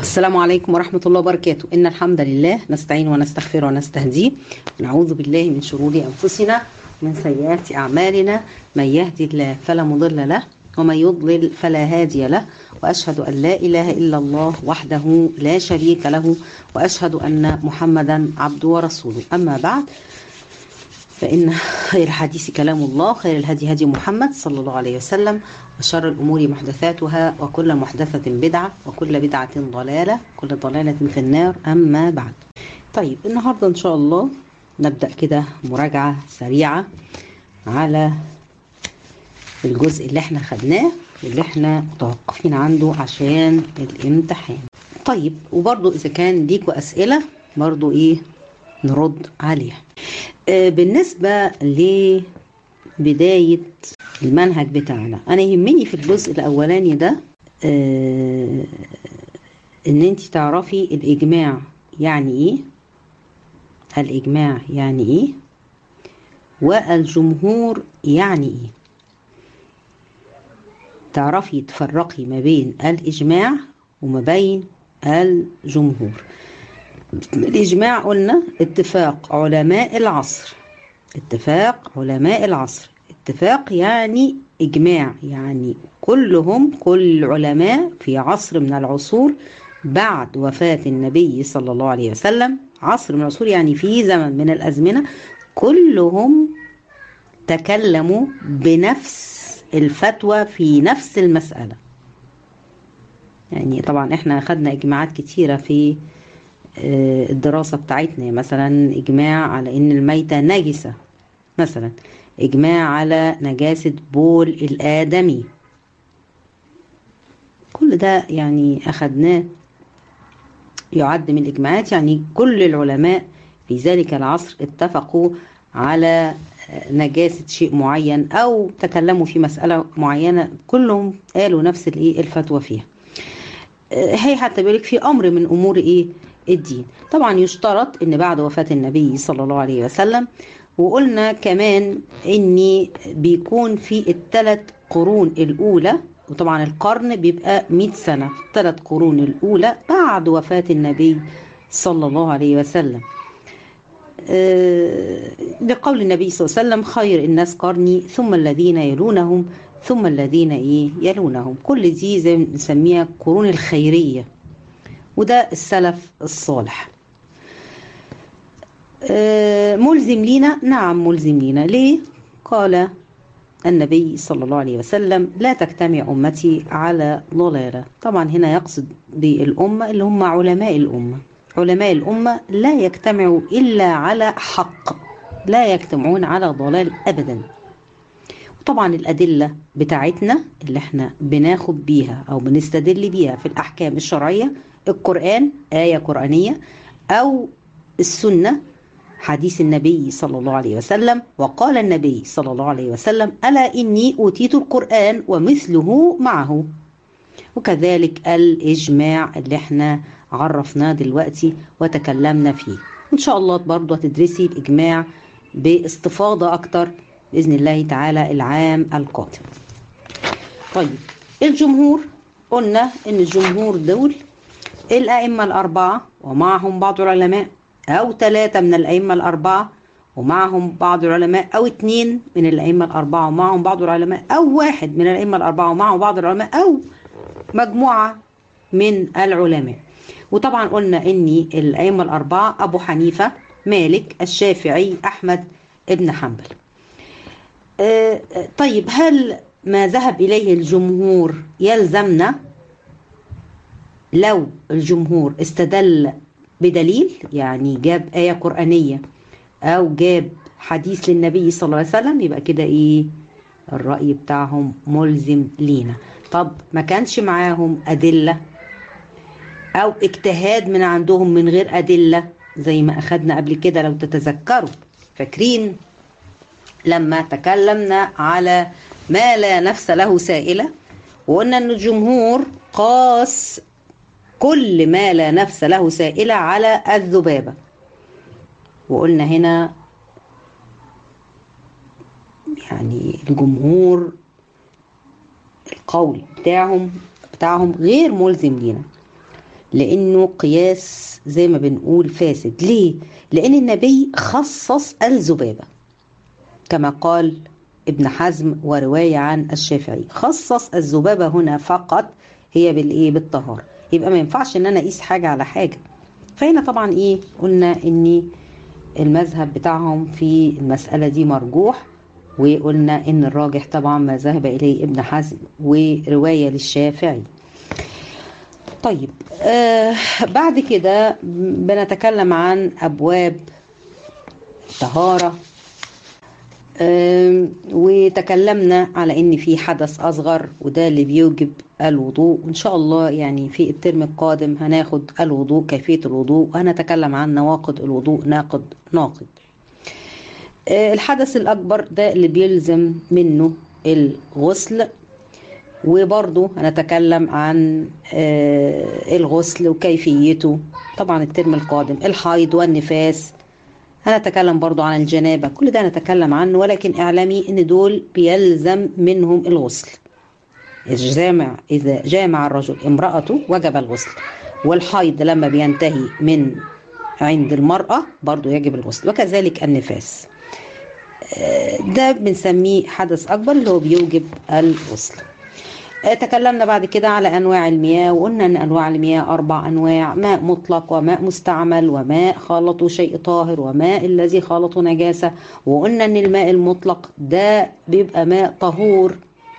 السلام عليكم ورحمة الله وبركاته إن الحمد لله نستعين ونستغفر ونستهديه ونعوذ بالله من شرور أنفسنا ومن سيئات أعمالنا من يهدي الله فلا مضل له ومن يضلل فلا هادي له وأشهد أن لا إله إلا الله وحده لا شريك له وأشهد أن محمدا عبده ورسوله أما بعد فإن خير الحديث كلام الله خير الهدي هدي محمد صلى الله عليه وسلم وشر الأمور محدثاتها وكل محدثة بدعة وكل بدعة ضلالة كل ضلالة في النار أما بعد طيب النهاردة إن شاء الله نبدأ كده مراجعة سريعة على الجزء اللي احنا خدناه واللي احنا متوقفين عنده عشان الامتحان طيب وبرضو إذا كان ليكوا أسئلة برضو إيه نرد عليها آه بالنسبة لبداية المنهج بتاعنا أنا يهمني في الجزء الأولاني ده آه إن أنت تعرفي الإجماع يعني إيه الإجماع يعني إيه والجمهور يعني إيه تعرفي تفرقي ما بين الإجماع وما بين الجمهور الإجماع قلنا اتفاق علماء العصر اتفاق علماء العصر اتفاق يعني إجماع يعني كلهم كل العلماء في عصر من العصور بعد وفاة النبي صلى الله عليه وسلم عصر من العصور يعني في زمن من الأزمنة كلهم تكلموا بنفس الفتوى في نفس المسألة يعني طبعا احنا خدنا إجماعات كتيرة في الدراسة بتاعتنا مثلا إجماع على إن الميتة نجسة مثلا إجماع على نجاسة بول الآدمي كل ده يعني أخدناه يعد من الإجماعات يعني كل العلماء في ذلك العصر اتفقوا على نجاسة شيء معين أو تكلموا في مسألة معينة كلهم قالوا نفس الإيه الفتوى فيها هي حتى بيقولك في أمر من أمور إيه الدين طبعا يشترط ان بعد وفاة النبي صلى الله عليه وسلم وقلنا كمان ان بيكون في الثلاث قرون الاولى وطبعا القرن بيبقى 100 سنة الثلاث قرون الاولى بعد وفاة النبي صلى الله عليه وسلم أه لقول النبي صلى الله عليه وسلم خير الناس قرني ثم الذين يلونهم ثم الذين ايه يلونهم كل دي زي ما بنسميها قرون الخيريه وده السلف الصالح ملزم لينا نعم ملزم لينا ليه قال النبي صلى الله عليه وسلم لا تجتمع أمتي على ضلالة طبعا هنا يقصد بالأمة اللي هم علماء الأمة علماء الأمة لا يجتمعوا إلا على حق لا يجتمعون على ضلال أبدا طبعا الأدلة بتاعتنا اللي احنا بناخد بيها أو بنستدل بيها في الأحكام الشرعية القرآن آية قرآنية أو السنة حديث النبي صلى الله عليه وسلم وقال النبي صلى الله عليه وسلم ألا إني أوتيت القرآن ومثله معه وكذلك الإجماع اللي احنا عرفناه دلوقتي وتكلمنا فيه إن شاء الله برضو هتدرسي الإجماع باستفاضة أكتر بإذن الله تعالى العام القادم طيب الجمهور قلنا إن الجمهور دول الأئمة الأربعة ومعهم بعض العلماء أو ثلاثة من الأئمة الأربعة ومعهم بعض العلماء أو اثنين من الأئمة الأربعة ومعهم بعض العلماء أو واحد من الأئمة الأربعة ومعه بعض العلماء أو مجموعة من العلماء وطبعا قلنا إن الأئمة الأربعة أبو حنيفة مالك الشافعي أحمد ابن حنبل أه طيب هل ما ذهب إليه الجمهور يلزمنا لو الجمهور استدل بدليل يعني جاب آية قرآنية أو جاب حديث للنبي صلى الله عليه وسلم يبقى كده إيه الرأي بتاعهم ملزم لينا طب ما كانش معاهم أدلة أو اجتهاد من عندهم من غير أدلة زي ما أخدنا قبل كده لو تتذكروا فاكرين لما تكلمنا على ما لا نفس له سائلة وقلنا أن الجمهور قاس كل ما لا نفس له سائلة على الذبابة وقلنا هنا يعني الجمهور القول بتاعهم بتاعهم غير ملزم لينا لانه قياس زي ما بنقول فاسد ليه لان النبي خصص الذبابه كما قال ابن حزم وروايه عن الشافعي خصص الذبابه هنا فقط هي بالايه بالطهاره يبقى ما ينفعش ان انا اقيس حاجه على حاجه فهنا طبعا ايه قلنا ان المذهب بتاعهم في المساله دي مرجوح وقلنا ان الراجح طبعا ما ذهب اليه ابن حزم وروايه للشافعي طيب آه بعد كده بنتكلم عن ابواب طهاره آه وتكلمنا على ان في حدث اصغر وده اللي بيوجب الوضوء وان شاء الله يعني في الترم القادم هناخد الوضوء كيفيه الوضوء وهنتكلم عن نواقض الوضوء ناقض ناقض آه الحدث الاكبر ده اللي بيلزم منه الغسل وبرضه هنتكلم عن آه الغسل وكيفيته طبعا الترم القادم الحيض والنفاس هنتكلم برضه عن الجنابة كل ده هنتكلم عنه ولكن اعلمي ان دول بيلزم منهم الغسل الجامع إذا جامع الرجل امرأته وجب الغسل والحيض لما بينتهي من عند المرأة برضه يجب الغسل وكذلك النفاس آه ده بنسميه حدث أكبر اللي هو بيوجب الغسل تكلمنا بعد كده على انواع المياه وقلنا ان انواع المياه اربع انواع ماء مطلق وماء مستعمل وماء خالطه شيء طاهر وماء الذي خالطه نجاسه وقلنا ان الماء المطلق ده بيبقى ماء طهور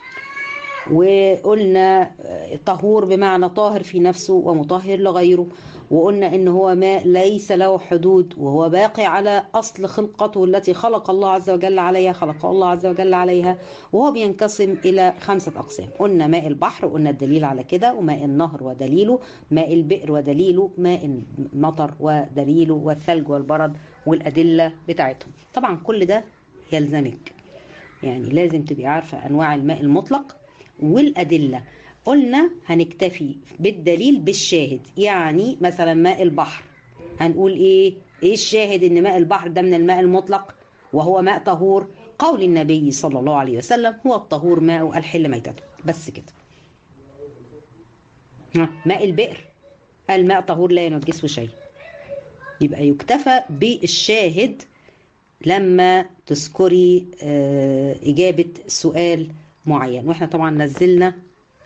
وقلنا طهور بمعنى طاهر في نفسه ومطهر لغيره وقلنا ان هو ماء ليس له حدود وهو باقي على اصل خلقته التي خلق الله عز وجل عليها خلق الله عز وجل عليها وهو بينقسم الى خمسه اقسام قلنا ماء البحر قلنا الدليل على كده وماء النهر ودليله ماء البئر ودليله ماء المطر ودليله والثلج والبرد والادله بتاعتهم طبعا كل ده يلزمك يعني لازم تبقي عارفه انواع الماء المطلق والأدلة قلنا هنكتفي بالدليل بالشاهد يعني مثلا ماء البحر هنقول ايه ايه الشاهد ان ماء البحر ده من الماء المطلق وهو ماء طهور قول النبي صلى الله عليه وسلم هو الطهور ماء الحل ميتته بس كده ماء البئر الماء طهور لا ينجسه شيء يبقى يكتفى بالشاهد لما تذكري اه إجابة سؤال معين واحنا طبعا نزلنا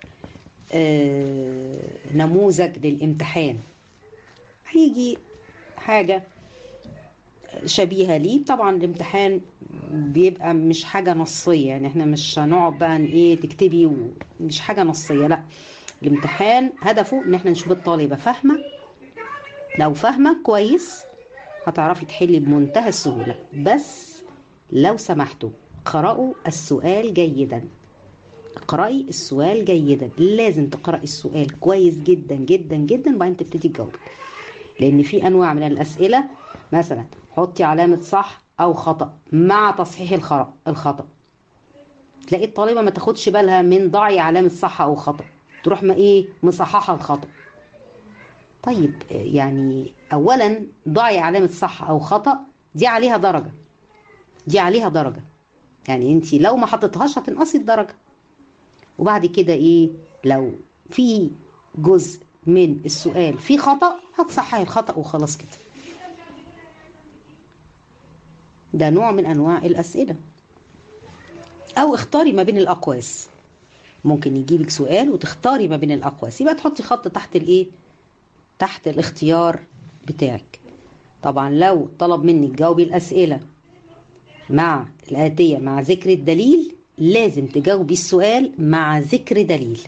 آه نموذج للامتحان هيجي حاجة شبيهة ليه طبعا الامتحان بيبقى مش حاجة نصية يعني احنا مش هنقعد بقى ايه تكتبي مش حاجة نصية لا الامتحان هدفه ان احنا نشوف الطالبة فاهمة لو فاهمة كويس هتعرفي تحلي بمنتهى السهولة بس لو سمحتوا قرأوا السؤال جيدا اقرأي السؤال جيدا لازم تقرأي السؤال كويس جدا جدا جدا وبعدين تبتدي تجاوبي لأن في أنواع من الأسئلة مثلا حطي علامة صح أو خطأ مع تصحيح الخطأ تلاقي الطالبة ما تاخدش بالها من ضعي علامة صح أو خطأ تروح ما إيه مصححة الخطأ طيب يعني أولا ضعي علامة صح أو خطأ دي عليها درجة دي عليها درجة يعني انت لو ما حطيتهاش هتنقصي الدرجه وبعد كده ايه لو في جزء من السؤال في خطا هتصححي الخطا وخلاص كده ده نوع من انواع الاسئله او اختاري ما بين الاقواس ممكن يجيلك سؤال وتختاري ما بين الاقواس يبقى تحطي خط تحت الايه تحت الاختيار بتاعك طبعا لو طلب منك جاوبي الاسئله مع الآتية مع ذكر الدليل لازم تجاوبي السؤال مع ذكر دليل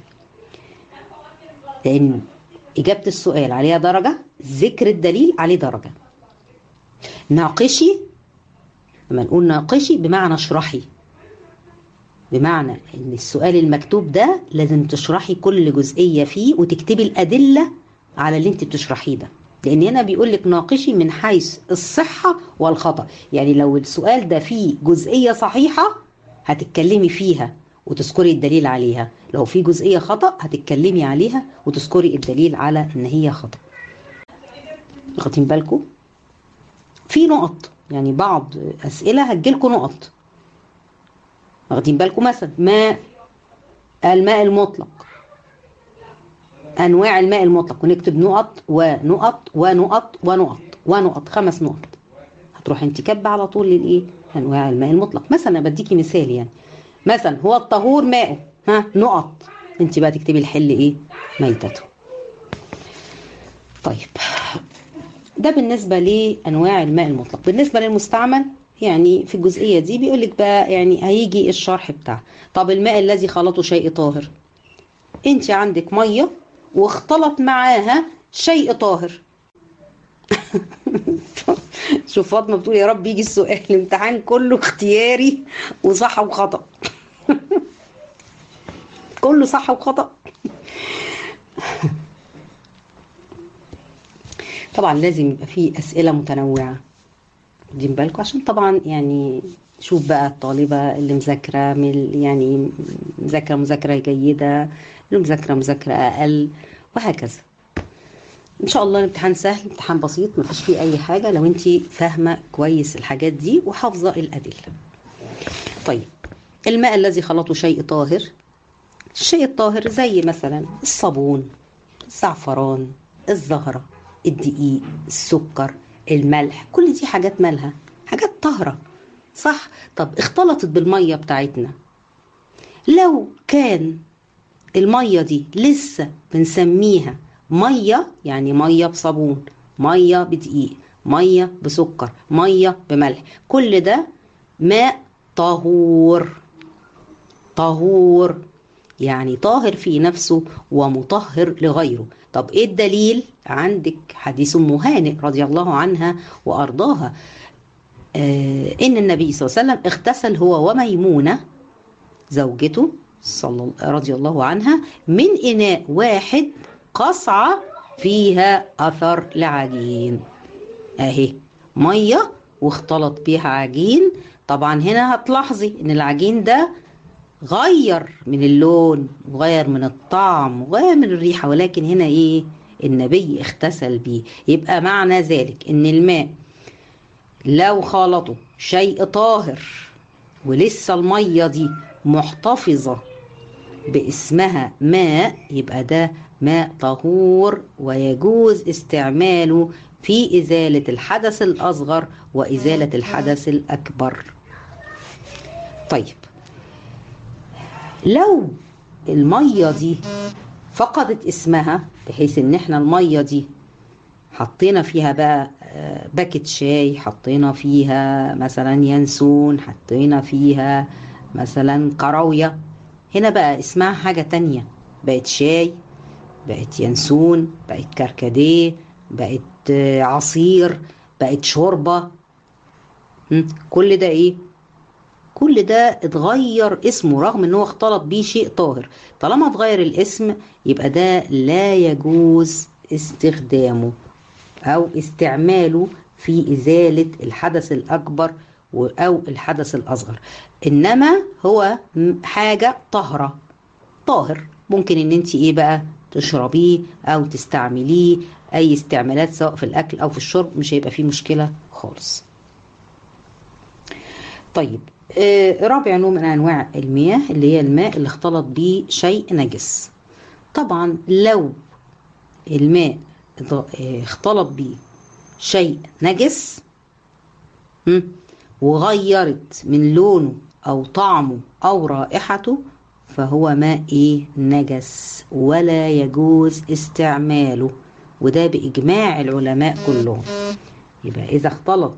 لأن إجابة السؤال عليها درجة ذكر الدليل عليه درجة ناقشي لما نقول ناقشي بمعنى اشرحي بمعنى ان السؤال المكتوب ده لازم تشرحي كل جزئية فيه وتكتبي الأدلة على اللي انت بتشرحيه ده لان هنا بيقول لك ناقشي من حيث الصحه والخطا يعني لو السؤال ده فيه جزئيه صحيحه هتتكلمي فيها وتذكري الدليل عليها لو في جزئيه خطا هتتكلمي عليها وتذكري الدليل على ان هي خطا واخدين بالكم في نقط يعني بعض اسئله هتجيلكم نقط واخدين بالكم مثلا ماء الماء المطلق انواع الماء المطلق ونكتب نقط ونقط ونقط ونقط ونقط خمس نقط هتروح انت كاتبه على طول للايه انواع الماء المطلق مثلا بديكي مثال يعني مثلا هو الطهور ماءه ها نقط انت بقى تكتبي الحل ايه ميتته طيب ده بالنسبه لانواع الماء المطلق بالنسبه للمستعمل يعني في الجزئيه دي بيقول لك بقى يعني هيجي الشرح بتاعه طب الماء الذي خلطه شيء طاهر انت عندك ميه واختلط معاها شيء طاهر شوف فاطمه بتقول يا رب يجي السؤال الامتحان كله اختياري وصح وخطا كله صح وخطا طبعا لازم يبقى فيه اسئله متنوعه واخدين بالكم عشان طبعا يعني شوف بقى الطالبة اللي مذاكرة من يعني مذاكرة مذاكرة جيدة اللي مذاكرة مذاكرة أقل وهكذا إن شاء الله الامتحان سهل امتحان بسيط مفيش فيه أي حاجة لو أنت فاهمة كويس الحاجات دي وحافظة الأدلة طيب الماء الذي خلطه شيء طاهر الشيء الطاهر زي مثلا الصابون الزعفران الزهرة الدقيق السكر الملح كل دي حاجات مالها حاجات طاهرة صح طب اختلطت بالمية بتاعتنا لو كان المية دي لسه بنسميها مية يعني مية بصابون مية بدقيق مية بسكر مية بملح كل ده ماء طهور طهور يعني طاهر في نفسه ومطهر لغيره طب ايه الدليل عندك حديث ام هانئ رضي الله عنها وارضاها آه ان النبي صلى الله عليه وسلم اغتسل هو وميمونه زوجته صلى رضي الله عنها من اناء واحد قصعه فيها اثر لعجين اهي ميه واختلط بيها عجين طبعا هنا هتلاحظي ان العجين ده غير من اللون وغير من الطعم وغير من الريحة ولكن هنا ايه النبي اغتسل بيه يبقى معنى ذلك ان الماء لو خلطه شيء طاهر ولسه المية دي محتفظة باسمها ماء يبقى ده ماء طهور ويجوز استعماله في إزالة الحدث الأصغر وإزالة الحدث الأكبر طيب لو المية دي فقدت اسمها بحيث ان احنا المية دي حطينا فيها بقى باكت شاي حطينا فيها مثلا ينسون حطينا فيها مثلا كراوية هنا بقى اسمها حاجة تانية بقت شاي بقت ينسون بقت كركديه بقت عصير بقت شوربة كل ده ايه كل ده اتغير اسمه رغم ان هو اختلط بيه شيء طاهر طالما اتغير الاسم يبقى ده لا يجوز استخدامه او استعماله في ازالة الحدث الاكبر او الحدث الاصغر انما هو حاجة طاهرة طاهر ممكن ان انت ايه بقى تشربيه او تستعمليه اي استعمالات سواء في الاكل او في الشرب مش هيبقى فيه مشكلة خالص طيب آه رابع نوع من انواع المياه اللي هي الماء اللي اختلط بيه شيء نجس طبعا لو الماء اختلط بيه شيء نجس وغيرت من لونه او طعمه او رائحته فهو ماء ايه نجس ولا يجوز استعماله وده باجماع العلماء كلهم يبقى اذا اختلط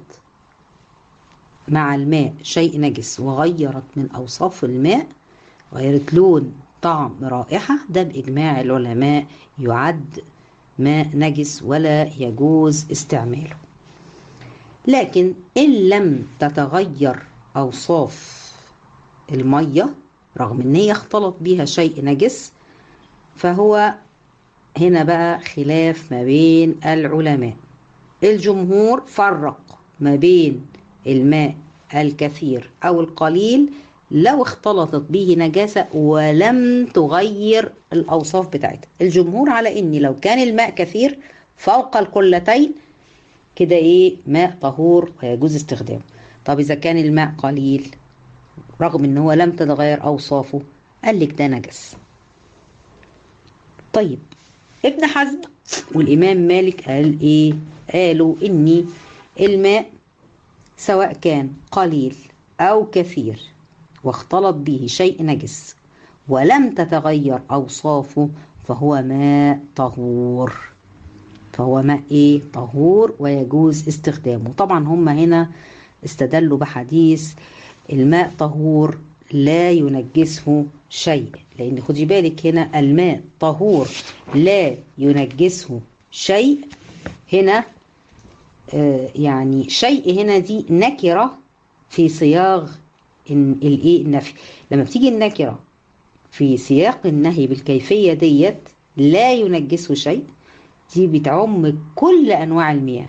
مع الماء شيء نجس وغيرت من أوصاف الماء غيرت لون طعم رائحة ده بإجماع العلماء يعد ماء نجس ولا يجوز استعماله لكن إن لم تتغير أوصاف المية رغم إن هي اختلط بها شيء نجس فهو هنا بقى خلاف ما بين العلماء الجمهور فرق ما بين الماء الكثير أو القليل لو اختلطت به نجاسة ولم تغير الأوصاف بتاعتها الجمهور على إن لو كان الماء كثير فوق القلتين كده إيه ماء طهور ويجوز استخدامه طب إذا كان الماء قليل رغم إن هو لم تتغير أوصافه قال لك ده نجس طيب ابن حزم والإمام مالك قال إيه قالوا إني الماء سواء كان قليل أو كثير واختلط به شيء نجس ولم تتغير أوصافه فهو ماء طهور فهو ماء إيه طهور ويجوز استخدامه طبعا هم هنا استدلوا بحديث الماء طهور لا ينجسه شيء لأن خدي بالك هنا الماء طهور لا ينجسه شيء هنا آه يعني شيء هنا دي نكرة في صياغ الايه النفي لما بتيجي النكرة في سياق النهي بالكيفية ديت لا ينجسه شيء دي بتعم كل أنواع المياه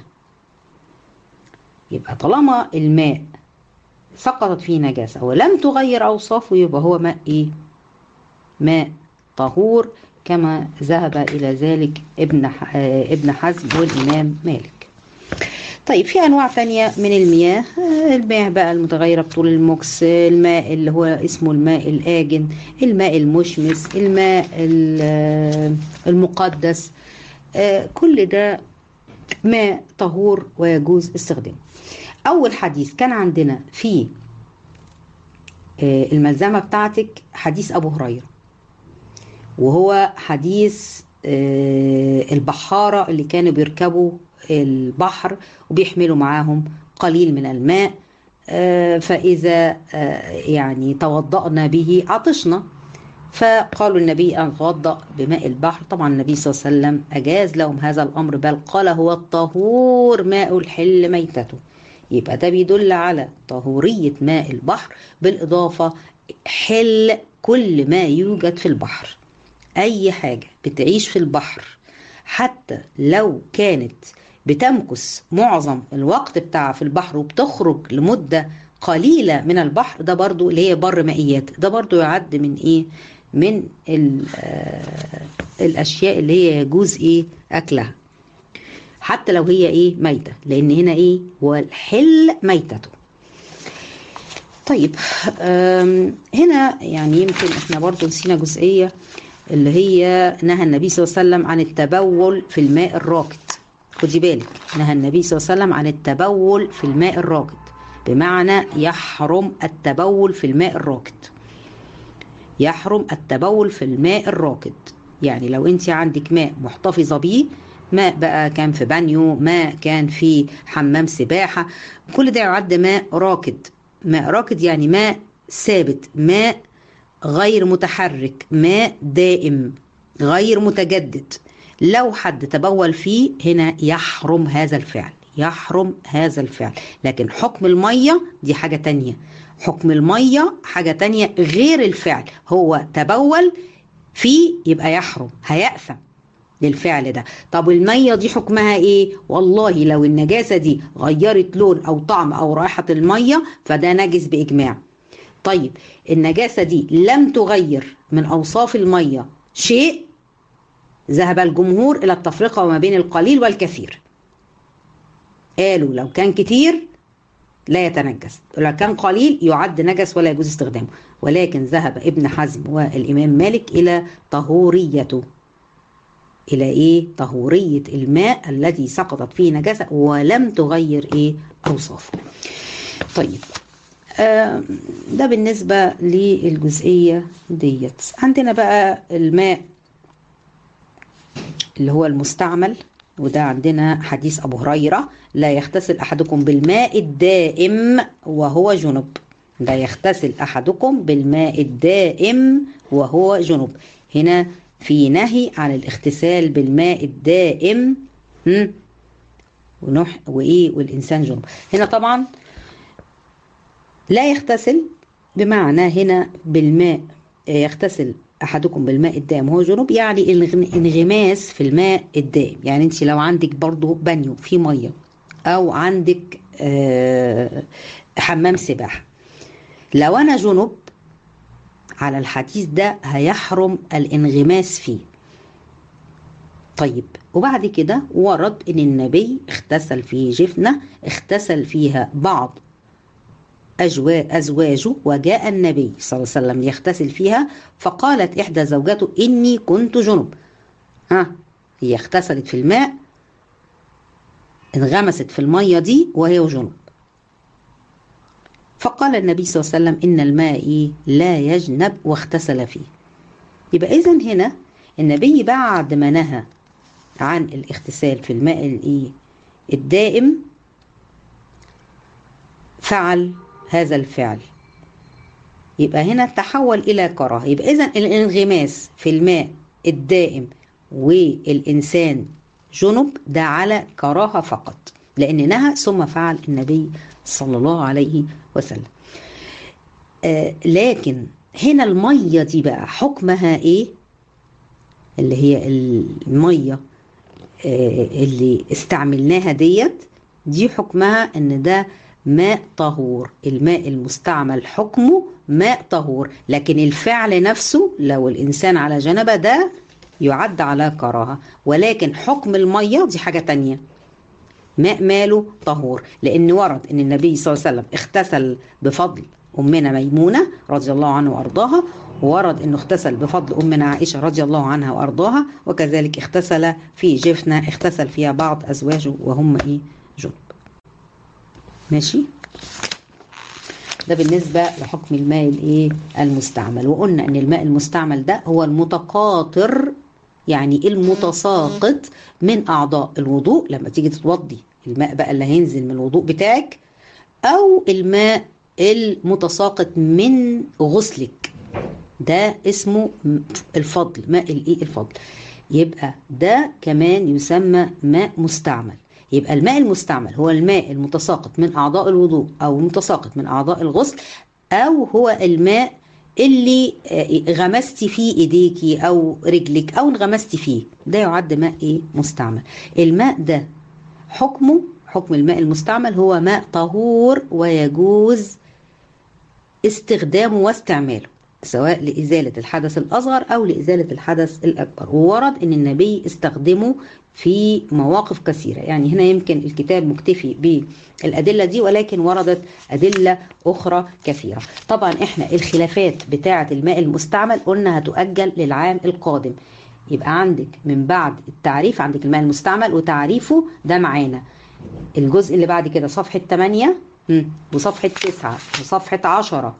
يبقى طالما الماء سقطت فيه نجاسة ولم تغير أوصافه يبقى هو ماء إيه؟ ماء طهور كما ذهب إلى ذلك ابن ابن حزم والإمام مالك. طيب في أنواع تانية من المياه المياه بقى المتغيرة بطول المكس الماء اللي هو اسمه الماء الآجن الماء المشمس الماء المقدس كل ده ماء طهور ويجوز استخدامه أول حديث كان عندنا في الملزمة بتاعتك حديث أبو هريرة وهو حديث البحارة اللي كانوا بيركبوا البحر وبيحملوا معاهم قليل من الماء فإذا يعني توضأنا به عطشنا فقالوا النبي أن توضأ بماء البحر طبعا النبي صلى الله عليه وسلم أجاز لهم هذا الأمر بل قال هو الطهور ماء الحل ميتته يبقى ده بيدل على طهورية ماء البحر بالإضافة حل كل ما يوجد في البحر أي حاجة بتعيش في البحر حتى لو كانت بتمكث معظم الوقت بتاعها في البحر وبتخرج لمدة قليلة من البحر ده برضو اللي هي بر مائيات ده برضو يعد من ايه من الاشياء اللي هي يجوز ايه اكلها حتى لو هي ايه ميتة لان هنا ايه هو الحل ميتته طيب هنا يعني يمكن احنا برضو نسينا جزئية اللي هي نهى النبي صلى الله عليه وسلم عن التبول في الماء الراكد خدي بالك نهى النبي صلى الله عليه وسلم عن التبول في الماء الراكد بمعنى يحرم التبول في الماء الراكد يحرم التبول في الماء الراكد يعني لو انت عندك ماء محتفظة بيه ماء بقى كان في بانيو ماء كان في حمام سباحة كل ده يعد ماء راكد ماء راكد يعني ماء ثابت ماء غير متحرك ماء دائم غير متجدد لو حد تبول فيه هنا يحرم هذا الفعل يحرم هذا الفعل لكن حكم المية دي حاجة تانية حكم المية حاجة تانية غير الفعل هو تبول فيه يبقى يحرم هيأثم للفعل ده طب المية دي حكمها ايه والله لو النجاسة دي غيرت لون او طعم او رائحة المية فده نجس بإجماع طيب النجاسة دي لم تغير من أوصاف المية شيء ذهب الجمهور إلى التفرقة ما بين القليل والكثير قالوا لو كان كتير لا يتنجس لو كان قليل يعد نجس ولا يجوز استخدامه ولكن ذهب ابن حزم والإمام مالك إلى طهوريته إلى إيه طهورية الماء الذي سقطت فيه نجاسة ولم تغير إيه أوصافه طيب آه ده بالنسبة للجزئية ديت عندنا بقى الماء اللي هو المستعمل وده عندنا حديث أبو هريرة لا يغتسل أحدكم بالماء الدائم وهو جنب لا يغتسل أحدكم بالماء الدائم وهو جنب هنا في نهي عن الاغتسال بالماء الدائم ونح وإيه والإنسان جنب هنا طبعا لا يغتسل بمعنى هنا بالماء يغتسل احدكم بالماء الدائم هو جنوب يعني انغماس في الماء الدائم يعني انت لو عندك برضو بانيو في ميه او عندك آه حمام سباحه لو انا جنوب على الحديث ده هيحرم الانغماس فيه طيب وبعد كده ورد ان النبي اغتسل في جفنه اغتسل فيها بعض أزواجه وجاء النبي صلى الله عليه وسلم يغتسل فيها فقالت إحدى زوجاته إني كنت جنب ها هي اغتسلت في الماء انغمست في المية دي وهي جنب فقال النبي صلى الله عليه وسلم إن الماء لا يجنب واغتسل فيه يبقى إذا هنا النبي بعد ما نهى عن الاغتسال في الماء الايه الدائم فعل هذا الفعل يبقى هنا تحول الى كراهه يبقى اذا الانغماس في الماء الدائم والانسان جنب ده على كراهه فقط لان نهى ثم فعل النبي صلى الله عليه وسلم آه لكن هنا الميه دي بقى حكمها ايه اللي هي الميه آه اللي استعملناها ديت دي حكمها ان ده ماء طهور الماء المستعمل حكمه ماء طهور لكن الفعل نفسه لو الإنسان على جنبه ده يعد على كراهة ولكن حكم المية دي حاجة تانية ماء ماله طهور لأن ورد أن النبي صلى الله عليه وسلم اغتسل بفضل أمنا ميمونة رضي الله عنها وأرضاها ورد أنه اغتسل بفضل أمنا عائشة رضي الله عنها وأرضاها وكذلك اغتسل في جفنة اغتسل فيها بعض أزواجه وهم إيه جنب ماشي ده بالنسبة لحكم الماء الايه المستعمل وقلنا ان الماء المستعمل ده هو المتقاطر يعني المتساقط من اعضاء الوضوء لما تيجي تتوضي الماء بقى اللي هينزل من الوضوء بتاعك او الماء المتساقط من غسلك ده اسمه الفضل ماء الايه الفضل يبقى ده كمان يسمى ماء مستعمل يبقى الماء المستعمل هو الماء المتساقط من أعضاء الوضوء أو المتساقط من أعضاء الغسل أو هو الماء اللي غمستي فيه ايديكي او رجلك او انغمستي فيه ده يعد ماء ايه مستعمل الماء ده حكمه حكم الماء المستعمل هو ماء طهور ويجوز استخدامه واستعماله سواء لإزالة الحدث الأصغر أو لإزالة الحدث الأكبر وورد أن النبي استخدمه في مواقف كثيرة يعني هنا يمكن الكتاب مكتفي بالأدلة دي ولكن وردت أدلة أخرى كثيرة طبعا إحنا الخلافات بتاعة الماء المستعمل قلنا هتؤجل للعام القادم يبقى عندك من بعد التعريف عندك الماء المستعمل وتعريفه ده معانا الجزء اللي بعد كده صفحة 8 وصفحة 9 وصفحة 10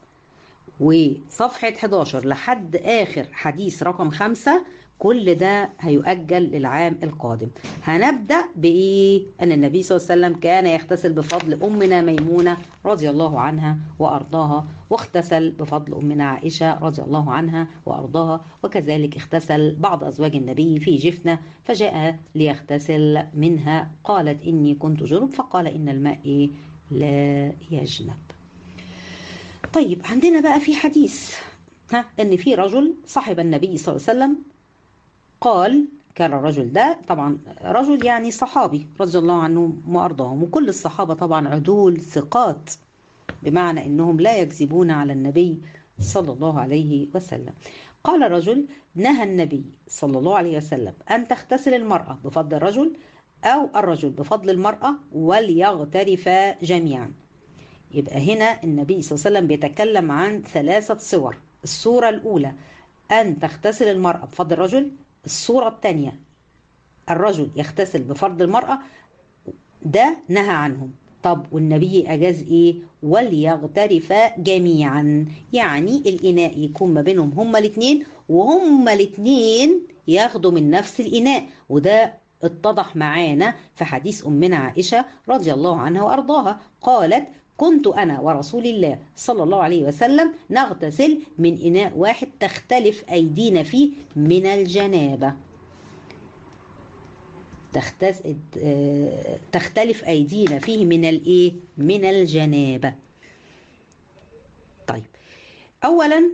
وصفحة 11 لحد آخر حديث رقم 5 كل ده هيؤجل للعام القادم هنبدأ بإيه؟ أن النبي صلى الله عليه وسلم كان يغتسل بفضل أمنا ميمونة رضي الله عنها وأرضاها واغتسل بفضل أمنا عائشة رضي الله عنها وأرضاها وكذلك اغتسل بعض أزواج النبي في جفنة فجاء ليغتسل منها قالت إني كنت جنب فقال إن الماء إيه؟ لا يجنب طيب عندنا بقى في حديث ها ان في رجل صاحب النبي صلى الله عليه وسلم قال كان الرجل ده طبعا رجل يعني صحابي رضي الله عنهم وارضاهم وكل الصحابه طبعا عدول ثقات بمعنى انهم لا يكذبون على النبي صلى الله عليه وسلم قال الرجل نهى النبي صلى الله عليه وسلم ان تغتسل المراه بفضل الرجل او الرجل بفضل المراه وليغترفا جميعا يبقى هنا النبي صلى الله عليه وسلم بيتكلم عن ثلاثة صور الصورة الأولى أن تغتسل المرأة بفضل الرجل الصورة الثانية الرجل يغتسل بفرض المرأة ده نهى عنهم طب والنبي أجاز إيه وليغترفا جميعا يعني الإناء يكون ما بينهم هما الاثنين وهما الاثنين ياخدوا من نفس الإناء وده اتضح معانا في حديث أمنا عائشة رضي الله عنها وأرضاها قالت كنت أنا ورسول الله صلى الله عليه وسلم نغتسل من إناء واحد تختلف أيدينا فيه من الجنابة تختس... تختلف أيدينا فيه من الإيه؟ من الجنابة طيب أولا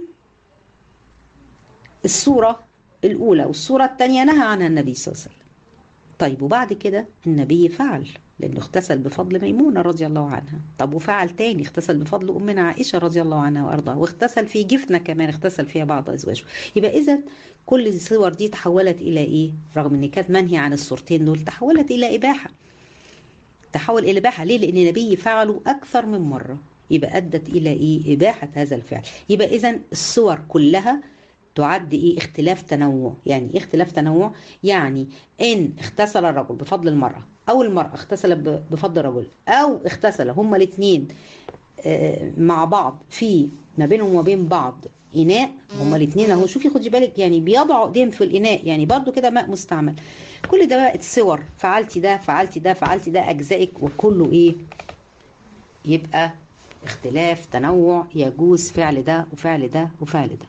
الصورة الأولى والصورة الثانية نهى عنها النبي صلى الله عليه وسلم طيب وبعد كده النبي فعل لانه اغتسل بفضل ميمونه رضي الله عنها طب وفعل تاني اغتسل بفضل امنا عائشه رضي الله عنها وارضاها واغتسل في جفنه كمان اغتسل فيها بعض ازواجه يبقى اذا كل الصور دي تحولت الى ايه رغم ان كانت منهي عن الصورتين دول تحولت الى اباحه تحول الى اباحه ليه لان النبي فعله اكثر من مره يبقى ادت الى ايه اباحه هذا الفعل يبقى اذا الصور كلها تعد ايه اختلاف تنوع يعني ايه اختلاف تنوع يعني ان اغتسل الرجل بفضل المرأة او المرأة اغتسلت بفضل الرجل او اغتسل هما الاثنين مع بعض في ما بينهم وبين بعض اناء هما الاثنين اهو شوفي خدي بالك يعني بيضعوا ايديهم في الاناء يعني برضو كده ماء مستعمل كل ده بقى صور فعلتي ده فعلتي ده فعلتي ده اجزائك وكله ايه يبقى اختلاف تنوع يجوز فعل ده وفعل ده وفعل ده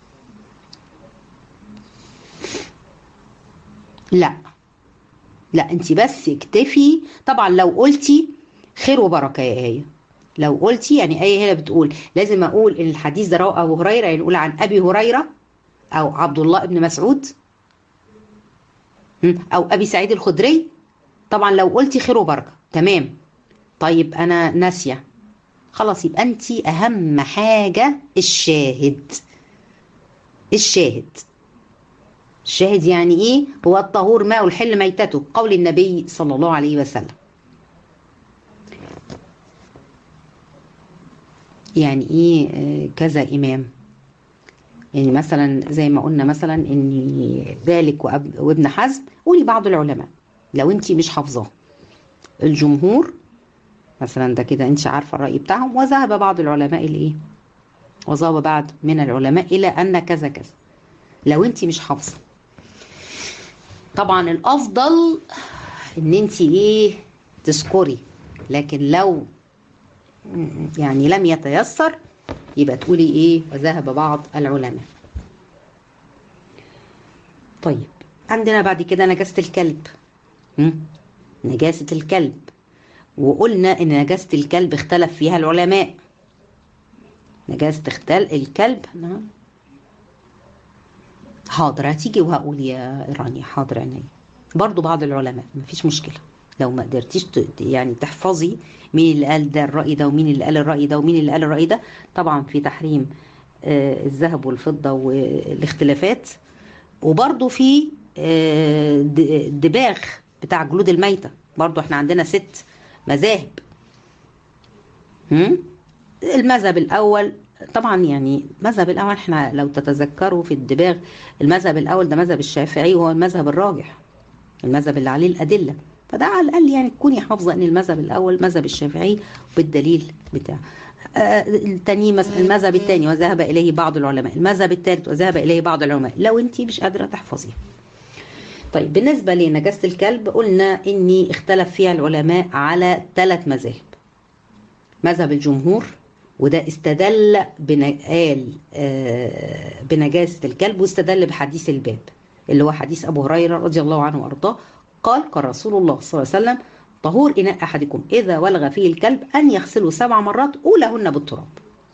لا لا انت بس اكتفي طبعا لو قلتي خير وبركه يا ايه لو قلتي يعني ايه هنا بتقول لازم اقول ان الحديث ده رواه ابو هريره يعني نقول عن ابي هريره او عبد الله بن مسعود او ابي سعيد الخدري طبعا لو قلتي خير وبركه تمام طيب انا ناسيه خلاص يبقى انت اهم حاجه الشاهد الشاهد الشاهد يعني ايه هو الطهور ماء الحل ميتته قول النبي صلى الله عليه وسلم يعني ايه كذا امام يعني مثلا زي ما قلنا مثلا ان ذلك وابن حزم قولي بعض العلماء لو انت مش حافظاه الجمهور مثلا ده كده انت عارفه الراي بتاعهم وذهب بعض العلماء لايه وذهب بعض من العلماء الى ان كذا كذا لو انت مش حافظه طبعا الافضل ان انت ايه تذكري لكن لو يعني لم يتيسر يبقى تقولي ايه وذهب بعض العلماء طيب عندنا بعد كده نجاسة الكلب نجاسة الكلب وقلنا ان نجاسة الكلب اختلف فيها العلماء نجاسة اختل الكلب نعم حاضر هتيجي وهقول يا رانيا حاضر عينيا برضو بعض العلماء مفيش مشكله لو ما قدرتيش يعني تحفظي مين اللي قال ده الرأي ده ومين اللي قال الرأي ده ومين اللي قال الرأي ده طبعا في تحريم آه الذهب والفضة والاختلافات وبرضو في آه دباغ بتاع جلود الميتة برضو احنا عندنا ست مذاهب المذهب الأول طبعا يعني المذهب الأول احنا لو تتذكروا في الدباغ المذهب الأول ده مذهب الشافعي وهو المذهب الراجح المذهب اللي عليه الأدلة فده على الاقل يعني تكوني حافظه ان المذهب الاول مذهب الشافعي بالدليل بتاعه آه التاني المذهب الثاني وذهب اليه بعض العلماء المذهب الثالث وذهب اليه بعض العلماء لو انت مش قادره تحفظيه طيب بالنسبه لنجاسه الكلب قلنا اني اختلف فيها العلماء على ثلاث مذاهب مذهب الجمهور وده استدل بنقال آه بنجاسه الكلب واستدل بحديث الباب اللي هو حديث ابو هريره رضي الله عنه وارضاه قال قال رسول الله صلى الله عليه وسلم طهور إناء أحدكم إذا ولغ فيه الكلب أن يغسله سبع مرات أولهن بالتراب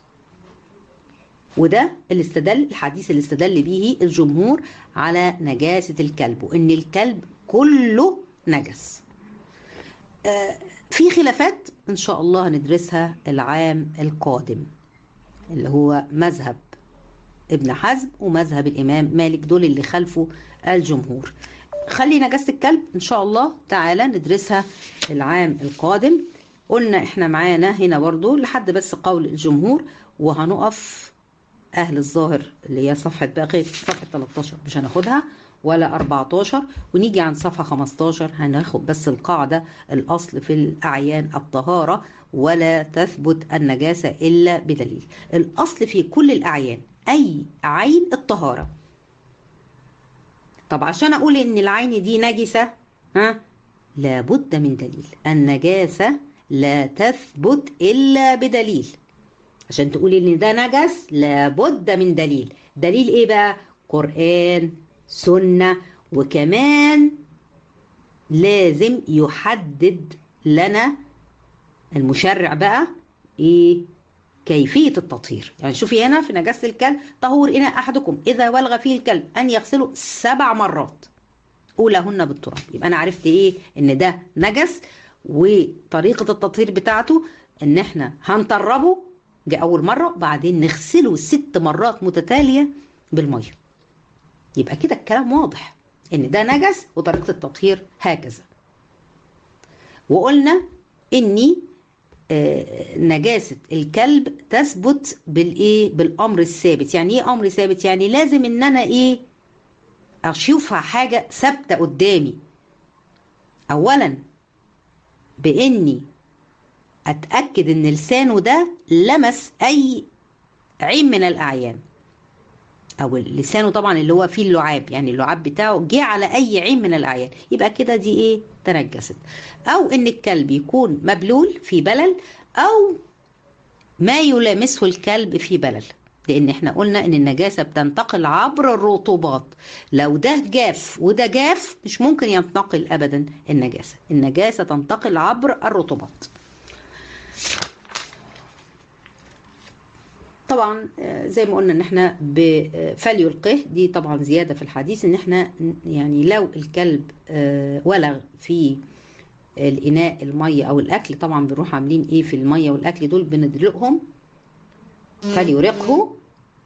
وده اللي استدل الحديث اللي استدل به الجمهور على نجاسة الكلب وإن الكلب كله نجس آه في خلافات إن شاء الله هندرسها العام القادم اللي هو مذهب ابن حزم ومذهب الإمام مالك دول اللي خلفوا الجمهور خلي نجاسة الكلب إن شاء الله تعالى ندرسها العام القادم قلنا إحنا معانا هنا برضو لحد بس قول الجمهور وهنقف أهل الظاهر اللي هي صفحة باقي صفحة 13 مش هناخدها ولا 14 ونيجي عن صفحة 15 هناخد بس القاعدة الأصل في الأعيان الطهارة ولا تثبت النجاسة إلا بدليل الأصل في كل الأعيان أي عين الطهارة طب عشان اقول ان العين دي نجسة ها لابد من دليل النجاسة لا تثبت الا بدليل عشان تقولي ان ده نجس لابد من دليل دليل ايه بقى قرآن سنة وكمان لازم يحدد لنا المشرع بقى ايه كيفية التطهير يعني شوفي هنا في نجاسة الكلب طهور إناء أحدكم إذا ولغ فيه الكلب أن يغسله سبع مرات أولهن بالتراب يبقى أنا عرفت إيه إن ده نجس وطريقة التطهير بتاعته إن إحنا هنطربه دي أول مرة بعدين نغسله ست مرات متتالية بالمية يبقى كده الكلام واضح إن ده نجس وطريقة التطهير هكذا وقلنا إني آه، نجاسة الكلب تثبت بالايه بالامر الثابت يعني ايه امر ثابت يعني لازم ان انا ايه اشوفها حاجة ثابتة قدامي اولا باني اتأكد ان لسانه ده لمس اي عين من الاعيان او لسانه طبعا اللي هو فيه اللعاب يعني اللعاب بتاعه جه على اي عين من الاعيان يبقى كده دي ايه تنجست او ان الكلب يكون مبلول في بلل او ما يلامسه الكلب في بلل لان احنا قلنا ان النجاسه بتنتقل عبر الرطوبات لو ده جاف وده جاف مش ممكن ينتقل ابدا النجاسه النجاسه تنتقل عبر الرطوبات طبعا آه، زي ما قلنا ان احنا ب- فليلقه دي طبعا زياده في الحديث ان احنا يعني لو الكلب آه، ولغ في الاناء الميه او الاكل طبعا بنروح عاملين ايه في الميه والاكل دول بندلقهم فليرقه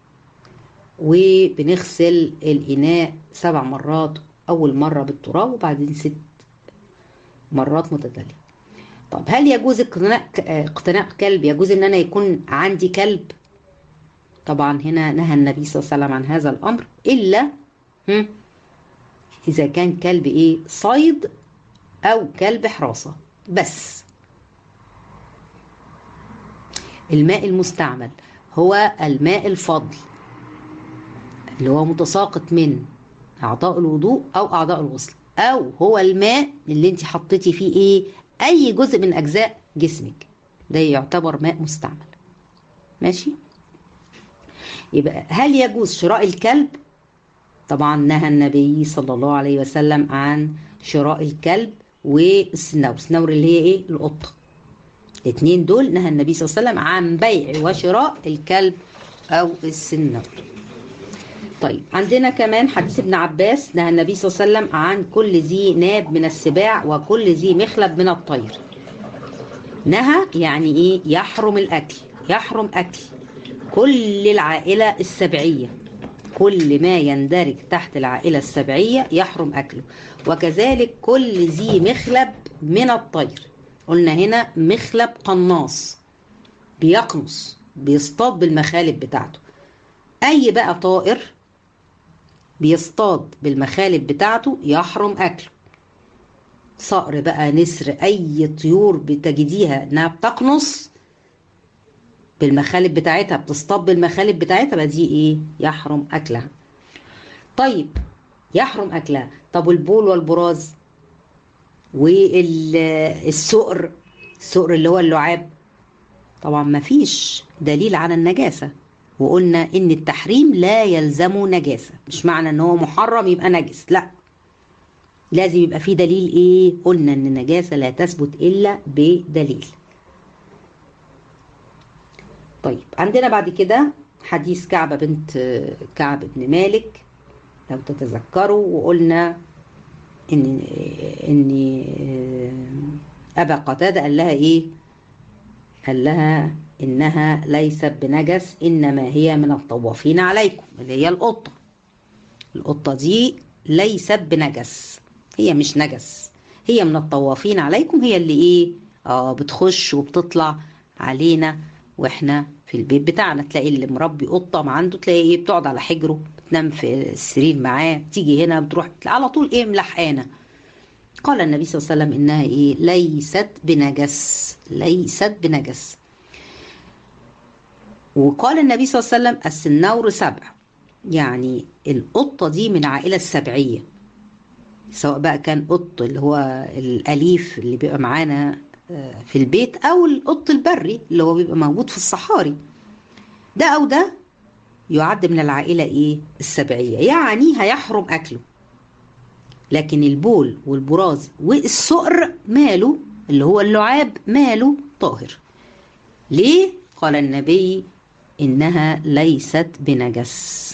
وبنغسل الاناء سبع مرات اول مره بالتراب وبعدين ست مرات متتاليه طب هل يجوز اقتناء اقتناء كلب يجوز ان انا يكون عندي كلب طبعا هنا نهى النبي صلى الله عليه وسلم عن هذا الامر الا هم، اذا كان كلب ايه صيد او كلب حراسه بس الماء المستعمل هو الماء الفضل اللي هو متساقط من اعضاء الوضوء او اعضاء الغسل او هو الماء اللي انت حطيتي فيه ايه اي جزء من اجزاء جسمك ده يعتبر ماء مستعمل ماشي يبقى هل يجوز شراء الكلب طبعا نهى النبي صلى الله عليه وسلم عن شراء الكلب والسنور السنور اللي هي ايه القطه الاثنين دول نهى النبي صلى الله عليه وسلم عن بيع وشراء الكلب او السنور طيب عندنا كمان حديث ابن عباس نهى النبي صلى الله عليه وسلم عن كل ذي ناب من السباع وكل ذي مخلب من الطير نهى يعني ايه يحرم الاكل يحرم اكل كل العائله السبعيه كل ما يندرج تحت العائله السبعيه يحرم اكله وكذلك كل ذي مخلب من الطير قلنا هنا مخلب قناص بيقنص بيصطاد بالمخالب بتاعته اي بقى طائر بيصطاد بالمخالب بتاعته يحرم اكله صقر بقى نسر اي طيور بتجديها انها بتقنص بالمخالب بتاعتها بتصطاد بالمخالب بتاعتها بقى دي ايه يحرم اكلها طيب يحرم اكلها طب والبول والبراز والسؤر السؤر اللي هو اللعاب طبعا ما فيش دليل على النجاسة وقلنا ان التحريم لا يلزمه نجاسة مش معنى ان هو محرم يبقى نجس لا لازم يبقى في دليل ايه قلنا ان النجاسة لا تثبت الا بدليل طيب عندنا بعد كده حديث كعبة بنت كعب بن مالك لو تتذكروا وقلنا ان ان ابا قتاده قال لها ايه قال لها انها ليست بنجس انما هي من الطوافين عليكم اللي هي القطه القطه دي ليست بنجس هي مش نجس هي من الطوافين عليكم هي اللي ايه اه بتخش وبتطلع علينا واحنا في البيت بتاعنا تلاقي اللي مربي قطه ما عنده تلاقي ايه بتقعد على حجره بتنام في السرير معاه تيجي هنا بتروح على طول ايه ملحقانه قال النبي صلى الله عليه وسلم انها ايه ليست بنجس ليست بنجس وقال النبي صلى الله عليه وسلم السنور سبع يعني القطه دي من عائله السبعيه سواء بقى كان قط اللي هو الاليف اللي بيبقى معانا في البيت او القط البري اللي هو بيبقى موجود في الصحاري ده او ده يعد من العائله ايه السبعيه يعني هيحرم اكله لكن البول والبراز والسؤر ماله اللي هو اللعاب ماله طاهر ليه قال النبي انها ليست بنجس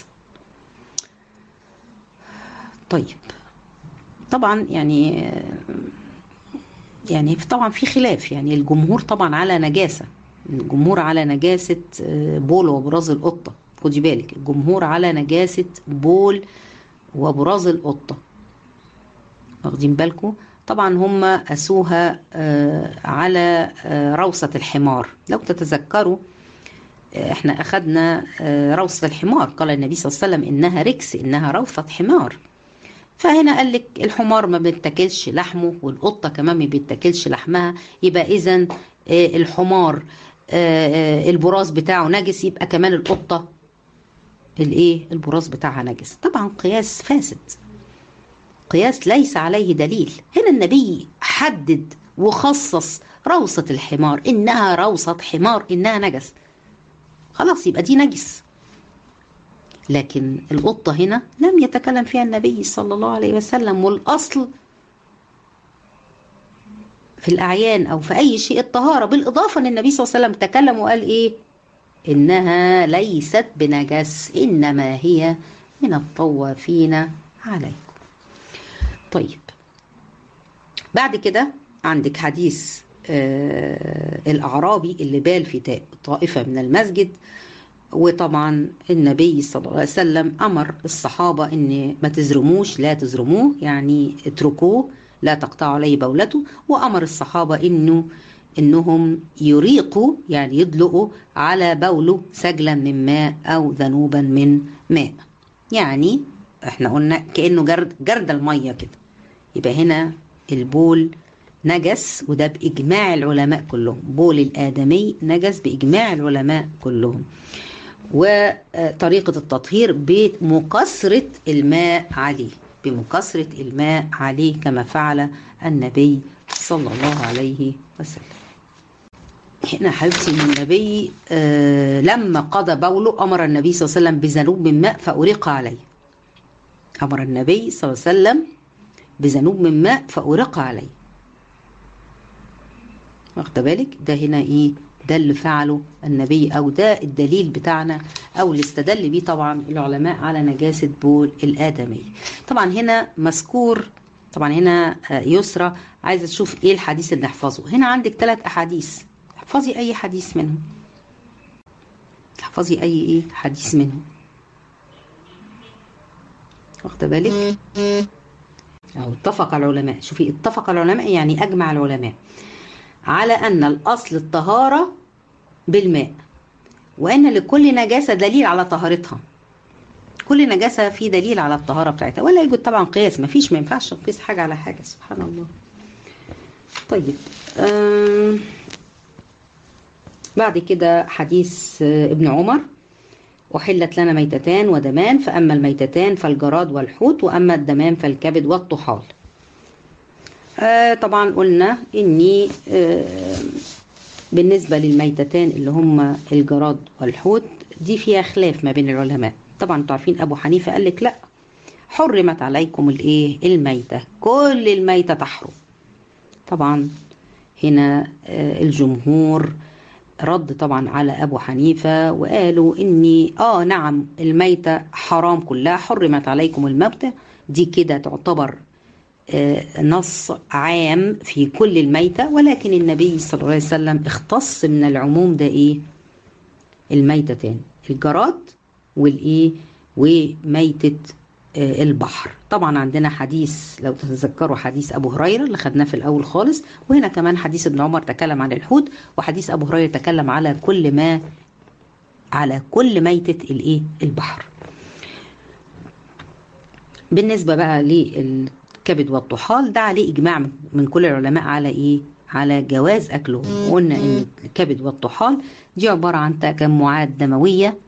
طيب طبعا يعني يعني طبعا في خلاف يعني الجمهور طبعا على نجاسه الجمهور على نجاسه بول وبراز القطه خدي بالك الجمهور على نجاسه بول وبراز القطه واخدين بالكم طبعا هم قاسوها على روثة الحمار لو تتذكروا احنا اخذنا روثة الحمار قال النبي صلى الله عليه وسلم انها ركس انها روثة حمار فهنا قال لك الحمار ما بيتاكلش لحمه والقطة كمان ما بيتاكلش لحمها يبقى اذا الحمار البراز بتاعه نجس يبقى كمان القطة الايه البراز بتاعها نجس طبعا قياس فاسد قياس ليس عليه دليل هنا النبي حدد وخصص روثة الحمار انها روثة حمار انها نجس خلاص يبقى دي نجس لكن القطة هنا لم يتكلم فيها النبي صلى الله عليه وسلم والأصل في الأعيان أو في أي شيء الطهارة بالإضافة أن النبي صلى الله عليه وسلم تكلم وقال إيه إنها ليست بنجس إنما هي من الطوافين عليكم طيب بعد كده عندك حديث آه الأعرابي اللي بال في طائفة من المسجد وطبعا النبي صلى الله عليه وسلم أمر الصحابة إن ما تزرموش لا تزرموه يعني اتركوه لا تقطعوا عليه بولته وأمر الصحابة إنه إنهم يريقوا يعني يدلقوا على بوله سجلا من ماء أو ذنوبا من ماء يعني احنا قلنا كأنه جرد, جرد المية كده يبقى هنا البول نجس وده بإجماع العلماء كلهم بول الآدمي نجس بإجماع العلماء كلهم وطريقة التطهير بمكسرة الماء عليه بمكسرة الماء عليه كما فعل النبي صلى الله عليه وسلم هنا حبيبتي ان النبي آه لما قضى بوله امر النبي صلى الله عليه وسلم بذنوب من ماء فأريق عليه امر النبي صلى الله عليه وسلم بذنوب من ماء فأريق عليه واخده بالك ده هنا ايه ده اللي فعله النبي او ده الدليل بتاعنا او اللي استدل بيه طبعا العلماء على نجاسه بول الادمي طبعا هنا مذكور طبعا هنا يسرى عايزه تشوف ايه الحديث اللي نحفظه هنا عندك ثلاث احاديث احفظي اي حديث منهم احفظي اي ايه حديث منهم واخده بالك أو اتفق العلماء شوفي اتفق العلماء يعني أجمع العلماء على أن الأصل الطهارة بالماء وأن لكل نجاسة دليل على طهارتها كل نجاسة في دليل على الطهارة بتاعتها ولا يوجد طبعا قياس مفيش ما ينفعش نقيس حاجة على حاجة سبحان الله طيب آه بعد كده حديث ابن عمر أحلت لنا ميتتان ودمان فأما الميتتان فالجراد والحوت وأما الدمان فالكبد والطحال آه طبعا قلنا إني آه بالنسبة للميتتان اللي هم الجراد والحوت دي فيها خلاف ما بين العلماء طبعا انتوا عارفين أبو حنيفة قال لك لا حرمت عليكم الايه الميتة كل الميتة تحرم طبعا هنا آه الجمهور رد طبعا على ابو حنيفه وقالوا اني اه نعم الميته حرام كلها حرمت عليكم الموتة دي كده تعتبر آه نص عام في كل الميتة ولكن النبي صلى الله عليه وسلم اختص من العموم ده ايه الميتتان الجراد والايه وميتة آه البحر طبعا عندنا حديث لو تتذكروا حديث ابو هريره اللي خدناه في الاول خالص وهنا كمان حديث ابن عمر تكلم عن الحوت وحديث ابو هريره تكلم على كل ما على كل ميتة الايه البحر بالنسبه بقى للكبد والطحال ده عليه اجماع من كل العلماء على ايه على جواز اكلهم قلنا ان الكبد والطحال دي عباره عن تجمعات دمويه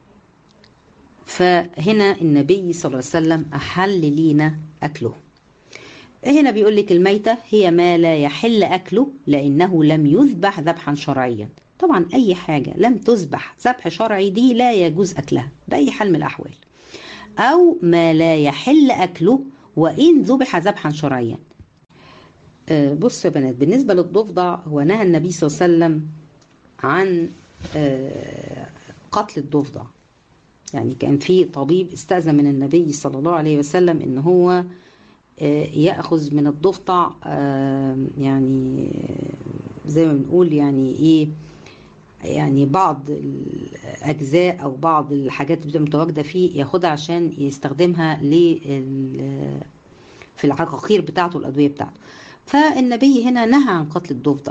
فهنا النبي صلى الله عليه وسلم أحل لينا أكله هنا بيقول لك الميتة هي ما لا يحل أكله لأنه لم يذبح ذبحا شرعيا طبعا أي حاجة لم تذبح ذبح شرعي دي لا يجوز أكلها بأي حال من الأحوال أو ما لا يحل أكله وإن ذبح ذبحا شرعيا آه بص يا بنات بالنسبة للضفدع هو نهى النبي صلى الله عليه وسلم عن آه قتل الضفدع يعني كان في طبيب استأذن من النبي صلى الله عليه وسلم ان هو يأخذ من الضفدع يعني زي ما بنقول يعني ايه يعني بعض الاجزاء او بعض الحاجات اللي متواجده فيه ياخدها عشان يستخدمها ل في العقاقير بتاعته الادويه بتاعته فالنبي هنا نهى عن قتل الضفدع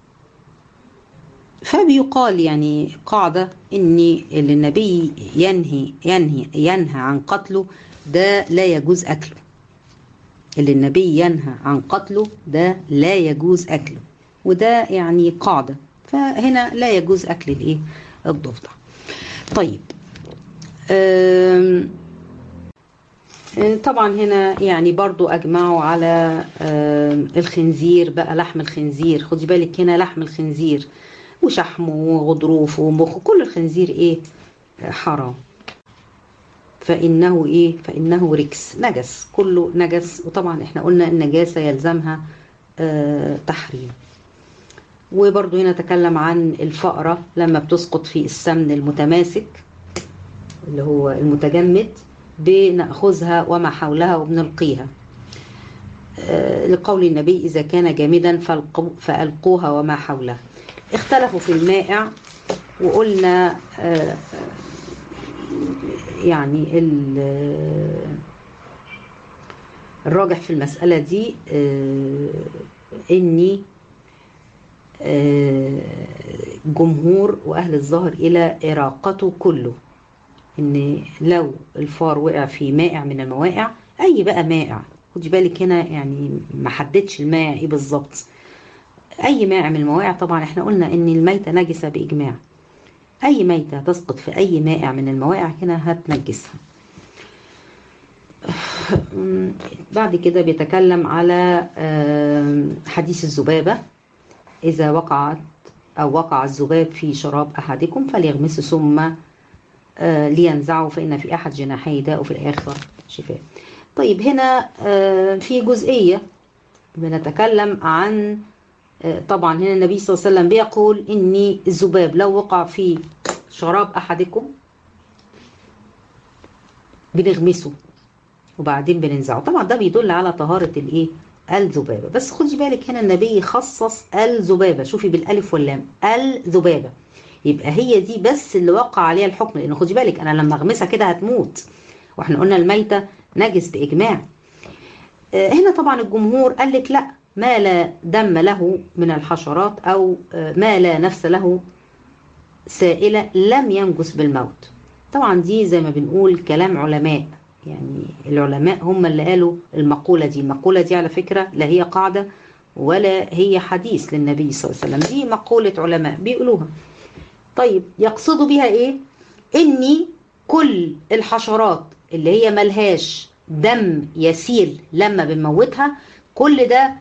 فبيقال يعني قاعدة إن اللي النبي ينهي ينهي ينهى عن قتله ده لا يجوز أكله اللي النبي ينهى عن قتله ده لا يجوز أكله وده يعني قاعدة فهنا لا يجوز أكل الإيه الضفدع طيب طبعا هنا يعني برضو أجمعوا على الخنزير بقى لحم الخنزير خدي بالك هنا لحم الخنزير وشحمه وغضروفه ومخه كل الخنزير ايه حرام فإنه إيه فإنه ركس نجس كله نجس وطبعا احنا قلنا النجاسة يلزمها آه تحريم وبرضو هنا تكلم عن الفأرة لما بتسقط في السمن المتماسك اللي هو المتجمد بنأخذها وما حولها وبنلقيها آه لقول النبي إذا كان جامدا فألقوها وما حولها اختلفوا في المائع وقلنا آه يعني الراجح في المسألة دي إني جمهور وأهل الظاهر إلى إراقته كله إن لو الفار وقع في مائع من المواقع أي بقى مائع خدي بالك هنا يعني ما حددش المائع إيه بالظبط أي مائع من المواقع طبعا إحنا قلنا إن الميتة نجسة بإجماع أي ميتة تسقط في أي مائع من المواقع هنا هتنجسها بعد كده بيتكلم على حديث الذبابة إذا وقعت أو وقع الذباب في شراب أحدكم فليغمسه ثم لينزعه فإن في أحد جناحيه داء وفي الآخر شفاء طيب هنا في جزئية بنتكلم عن طبعا هنا النبي صلى الله عليه وسلم بيقول إن الذباب لو وقع في شراب أحدكم بنغمسه وبعدين بننزعه طبعا ده بيدل على طهارة الإيه الذبابة بس خدي بالك هنا النبي خصص الذبابة شوفي بالألف واللام الذبابة يبقى هي دي بس اللي وقع عليها الحكم لأن خدي بالك أنا لما أغمسها كده هتموت واحنا قلنا الميتة نجس بإجماع هنا طبعا الجمهور قال لك لا ما لا دم له من الحشرات أو ما لا نفس له سائلة لم ينجس بالموت طبعا دي زي ما بنقول كلام علماء يعني العلماء هم اللي قالوا المقولة دي المقولة دي على فكرة لا هي قاعدة ولا هي حديث للنبي صلى الله عليه وسلم دي مقولة علماء بيقولوها طيب يقصدوا بيها ايه اني كل الحشرات اللي هي ملهاش دم يسيل لما بنموتها كل ده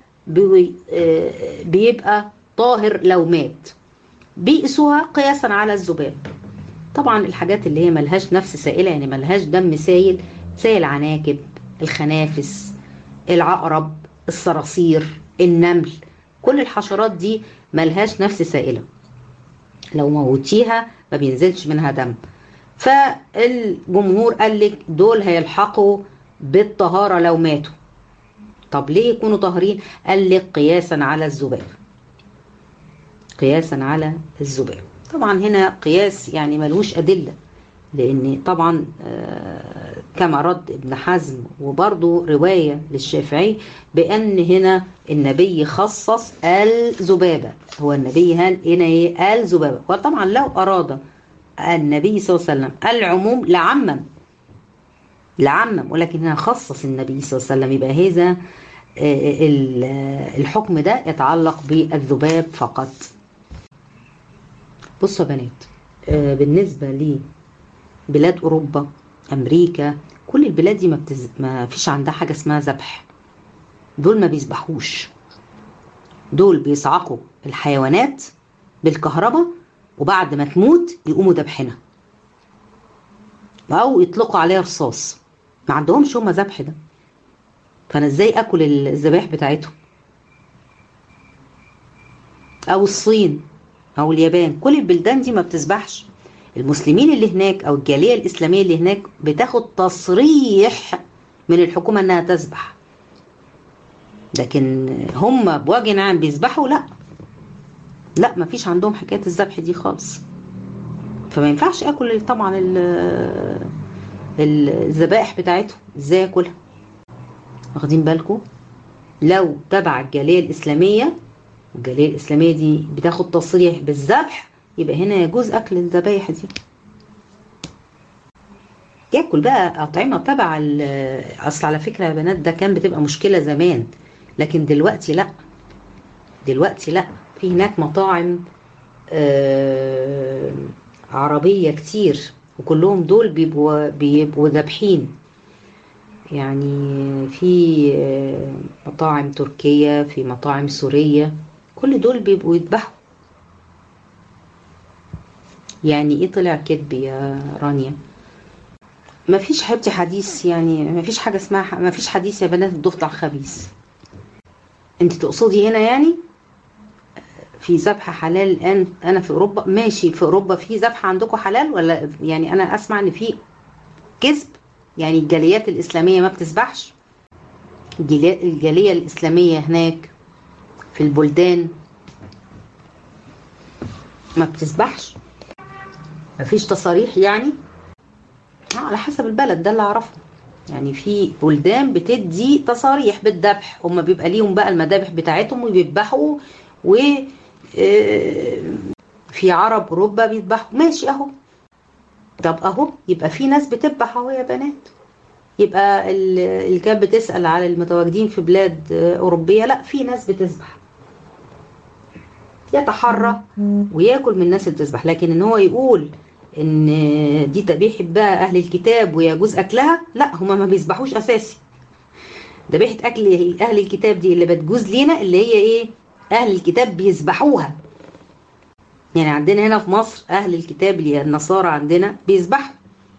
بيبقى طاهر لو مات بيقسوها قياسا على الذباب طبعا الحاجات اللي هي ملهاش نفس سائلة يعني ملهاش دم سايل زي العناكب الخنافس العقرب الصراصير النمل كل الحشرات دي ملهاش نفس سائلة لو موتيها ما بينزلش منها دم فالجمهور قال لك دول هيلحقوا بالطهارة لو ماتوا طب ليه يكونوا طاهرين قال لك قياسا على الذباب قياسا على الذباب طبعا هنا قياس يعني ملوش أدلة لأن طبعا كما رد ابن حزم وبرضه رواية للشافعي بأن هنا النبي خصص الذبابة هو النبي هل هنا ايه الذبابة وطبعا لو أراد النبي صلى الله عليه وسلم العموم لعمم لعمم ولكن هنا خصص النبي صلى الله عليه وسلم يبقى هذا الحكم ده يتعلق بالذباب فقط بصوا يا بنات بالنسبة لبلاد أوروبا أمريكا كل البلاد دي ما, بتز... ما فيش عندها حاجة اسمها ذبح دول ما بيذبحوش دول بيصعقوا الحيوانات بالكهرباء وبعد ما تموت يقوموا ذبحنا أو يطلقوا عليها رصاص ما عندهمش هما ذبح ده فأنا إزاي أكل الذبائح بتاعتهم أو الصين أو اليابان كل البلدان دي ما بتذبحش المسلمين اللي هناك أو الجالية الإسلامية اللي هناك بتاخد تصريح من الحكومة إنها تذبح لكن هم بوجه عام بيذبحوا لا لا ما فيش عندهم حكاية الذبح دي خالص فما ينفعش اكل طبعا الذبائح بتاعتهم ازاي اكلها واخدين بالكم لو تبع الجالية الإسلامية الجالية الإسلامية دي بتاخد تصريح بالذبح يبقى هنا يجوز أكل الذبايح دي ياكل بقى أطعمة تبع أصل على فكرة يا بنات ده كان بتبقى مشكلة زمان لكن دلوقتي لأ دلوقتي لأ في هناك مطاعم آه عربية كتير وكلهم دول بيبقوا بيبقوا ذابحين يعني في مطاعم تركية في مطاعم سورية كل دول بيبقوا يذبحوا يعني ايه طلع كذب يا رانيا ما فيش حبيبتي حديث يعني ما فيش حاجة اسمها ما فيش حديث يا بنات الضفدع خبيث انت تقصدي هنا يعني في ذبح حلال الان انا في اوروبا ماشي في اوروبا في ذبح عندكم حلال ولا يعني انا اسمع ان في كذب يعني الجاليات الاسلاميه ما بتذبحش الجاليه الاسلاميه هناك في البلدان ما بتذبحش مفيش تصاريح يعني على حسب البلد ده اللي اعرفه يعني في بلدان بتدي تصاريح بالذبح هم بيبقى ليهم بقى المذابح بتاعتهم وبيذبحوا و في عرب اوروبا بيذبحوا ماشي اهو طب اهو يبقى في ناس بتذبح اهو يا بنات يبقى اللي كانت بتسال على المتواجدين في بلاد اوروبيه لا في ناس بتذبح يتحرى وياكل من الناس اللي بتذبح لكن ان هو يقول ان دي ذبيحه بقى اهل الكتاب ويجوز اكلها لا هما ما بيذبحوش اساسي ذبيحه اكل اهل الكتاب دي اللي بتجوز لينا اللي هي ايه اهل الكتاب بيذبحوها يعني عندنا هنا في مصر اهل الكتاب اللي النصارى عندنا بيذبحوا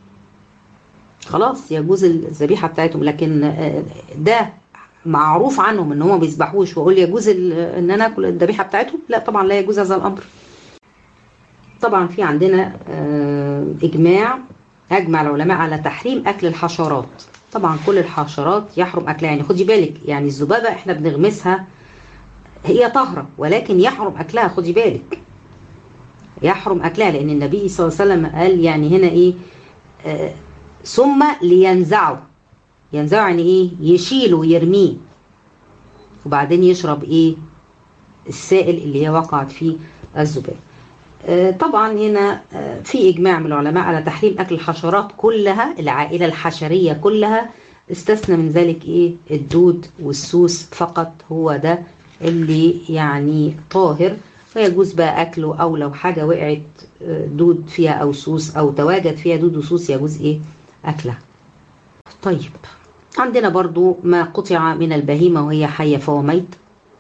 خلاص يجوز الذبيحه بتاعتهم لكن ده معروف عنهم ان هم ما بيذبحوش واقول يجوز ان انا اكل الذبيحه بتاعتهم لا طبعا لا يجوز هذا الامر طبعا في عندنا اجماع اجمع العلماء على تحريم اكل الحشرات طبعا كل الحشرات يحرم اكلها يعني خدي بالك يعني الذبابه احنا بنغمسها هي طاهرة ولكن يحرم أكلها خدي بالك يحرم أكلها لأن النبي صلى الله عليه وسلم قال يعني هنا إيه آه ثم لينزعوا ينزعوا يعني إيه يشيله ويرميه وبعدين يشرب إيه السائل اللي هي وقعت فيه الذباب آه طبعا هنا آه في إجماع من العلماء على تحريم أكل الحشرات كلها العائلة الحشرية كلها استثنى من ذلك إيه الدود والسوس فقط هو ده اللي يعني طاهر ويجوز بقى أكله أو لو حاجة وقعت دود فيها أو سوس أو تواجد فيها دود وسوس يجوز إيه أكلها طيب عندنا برضو ما قطع من البهيمة وهي حية فهو ميت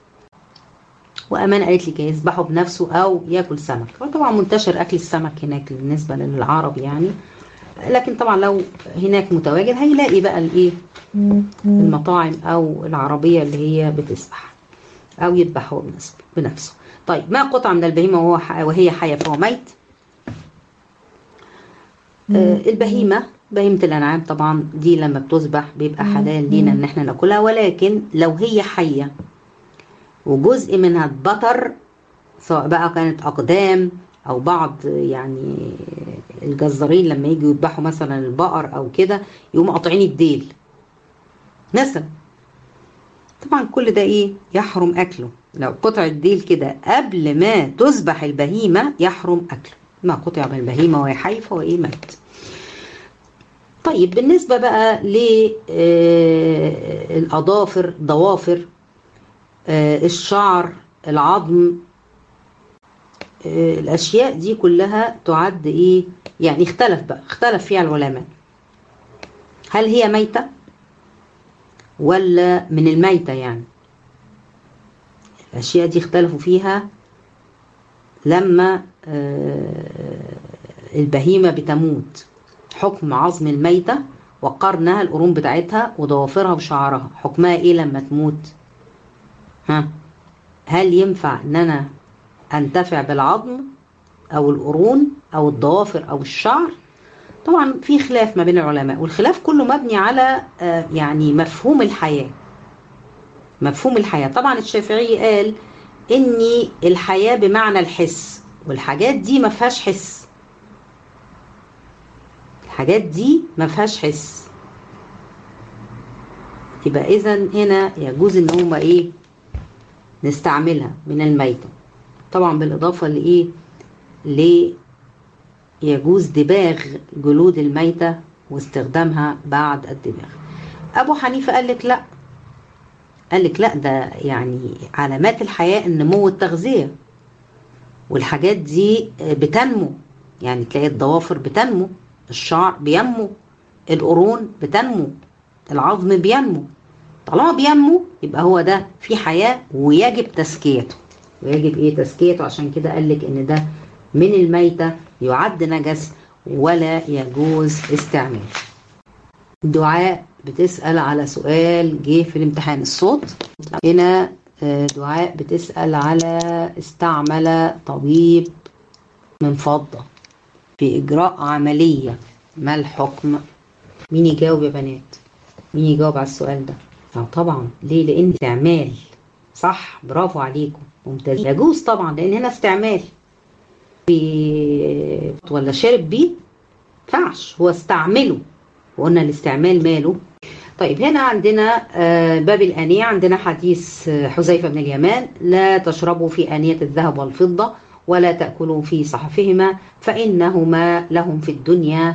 وأمان قالت لك يذبحه بنفسه أو ياكل سمك وطبعا منتشر أكل السمك هناك بالنسبة للعرب يعني لكن طبعا لو هناك متواجد هيلاقي بقى الايه المطاعم او العربيه اللي هي بتذبح او يذبحه بنفسه طيب ما قطع من البهيمه وهو وهي حيه فهو ميت آه البهيمه بهيمه الانعام طبعا دي لما بتذبح بيبقى حلال لينا ان احنا ناكلها ولكن لو هي حيه وجزء منها اتبطر سواء بقى كانت اقدام او بعض يعني الجزارين لما يجوا يذبحوا مثلا البقر او كده يقوموا قاطعين الديل مثلا طبعا كل ده ايه يحرم اكله لو قطع الديل كده قبل ما تذبح البهيمه يحرم اكله ما قطع من البهيمه وهي حي فهو ايه مات طيب بالنسبه بقى للاظافر ضوافر الشعر العظم الاشياء دي كلها تعد ايه يعني اختلف بقى اختلف فيها العلماء هل هي ميتة ولا من الميتة يعني الاشياء دي اختلفوا فيها لما البهيمة بتموت حكم عظم الميتة وقرنها القرون بتاعتها وضوافرها وشعرها حكمها ايه لما تموت ها هل ينفع ان انا انتفع بالعظم او القرون او الضوافر او الشعر طبعا في خلاف ما بين العلماء والخلاف كله مبني على يعني مفهوم الحياة مفهوم الحياة طبعا الشافعي قال اني الحياة بمعنى الحس والحاجات دي ما فيهاش حس الحاجات دي ما فيهاش حس يبقى اذا هنا يجوز ان هما ايه نستعملها من الميتة طبعا بالاضافة لايه ل يجوز دباغ جلود الميتة واستخدامها بعد الدباغ ابو حنيفة قال لك لا قال لك لا ده يعني علامات الحياة النمو والتغذية والحاجات دي بتنمو يعني تلاقي الضوافر بتنمو الشعر بينمو القرون بتنمو العظم بينمو طالما بينمو يبقى هو ده في حياة ويجب تزكيته ويجب ايه تزكيته عشان كده قال لك ان ده من الميتة يعد نجس ولا يجوز استعماله دعاء بتسأل على سؤال جه في الامتحان الصوت هنا دعاء بتسأل على استعمل طبيب من فضة في إجراء عملية ما الحكم مين يجاوب يا بنات مين يجاوب على السؤال ده اه طبعا ليه لان استعمال صح برافو عليكم ممتاز يجوز طبعا لان هنا استعمال في ولا شرب بيه ينفعش هو استعمله وقلنا الاستعمال ماله طيب هنا عندنا باب الآنية عندنا حديث حذيفة بن اليمان لا تشربوا في آنية الذهب والفضة ولا تأكلوا في صحفهما فإنهما لهم في الدنيا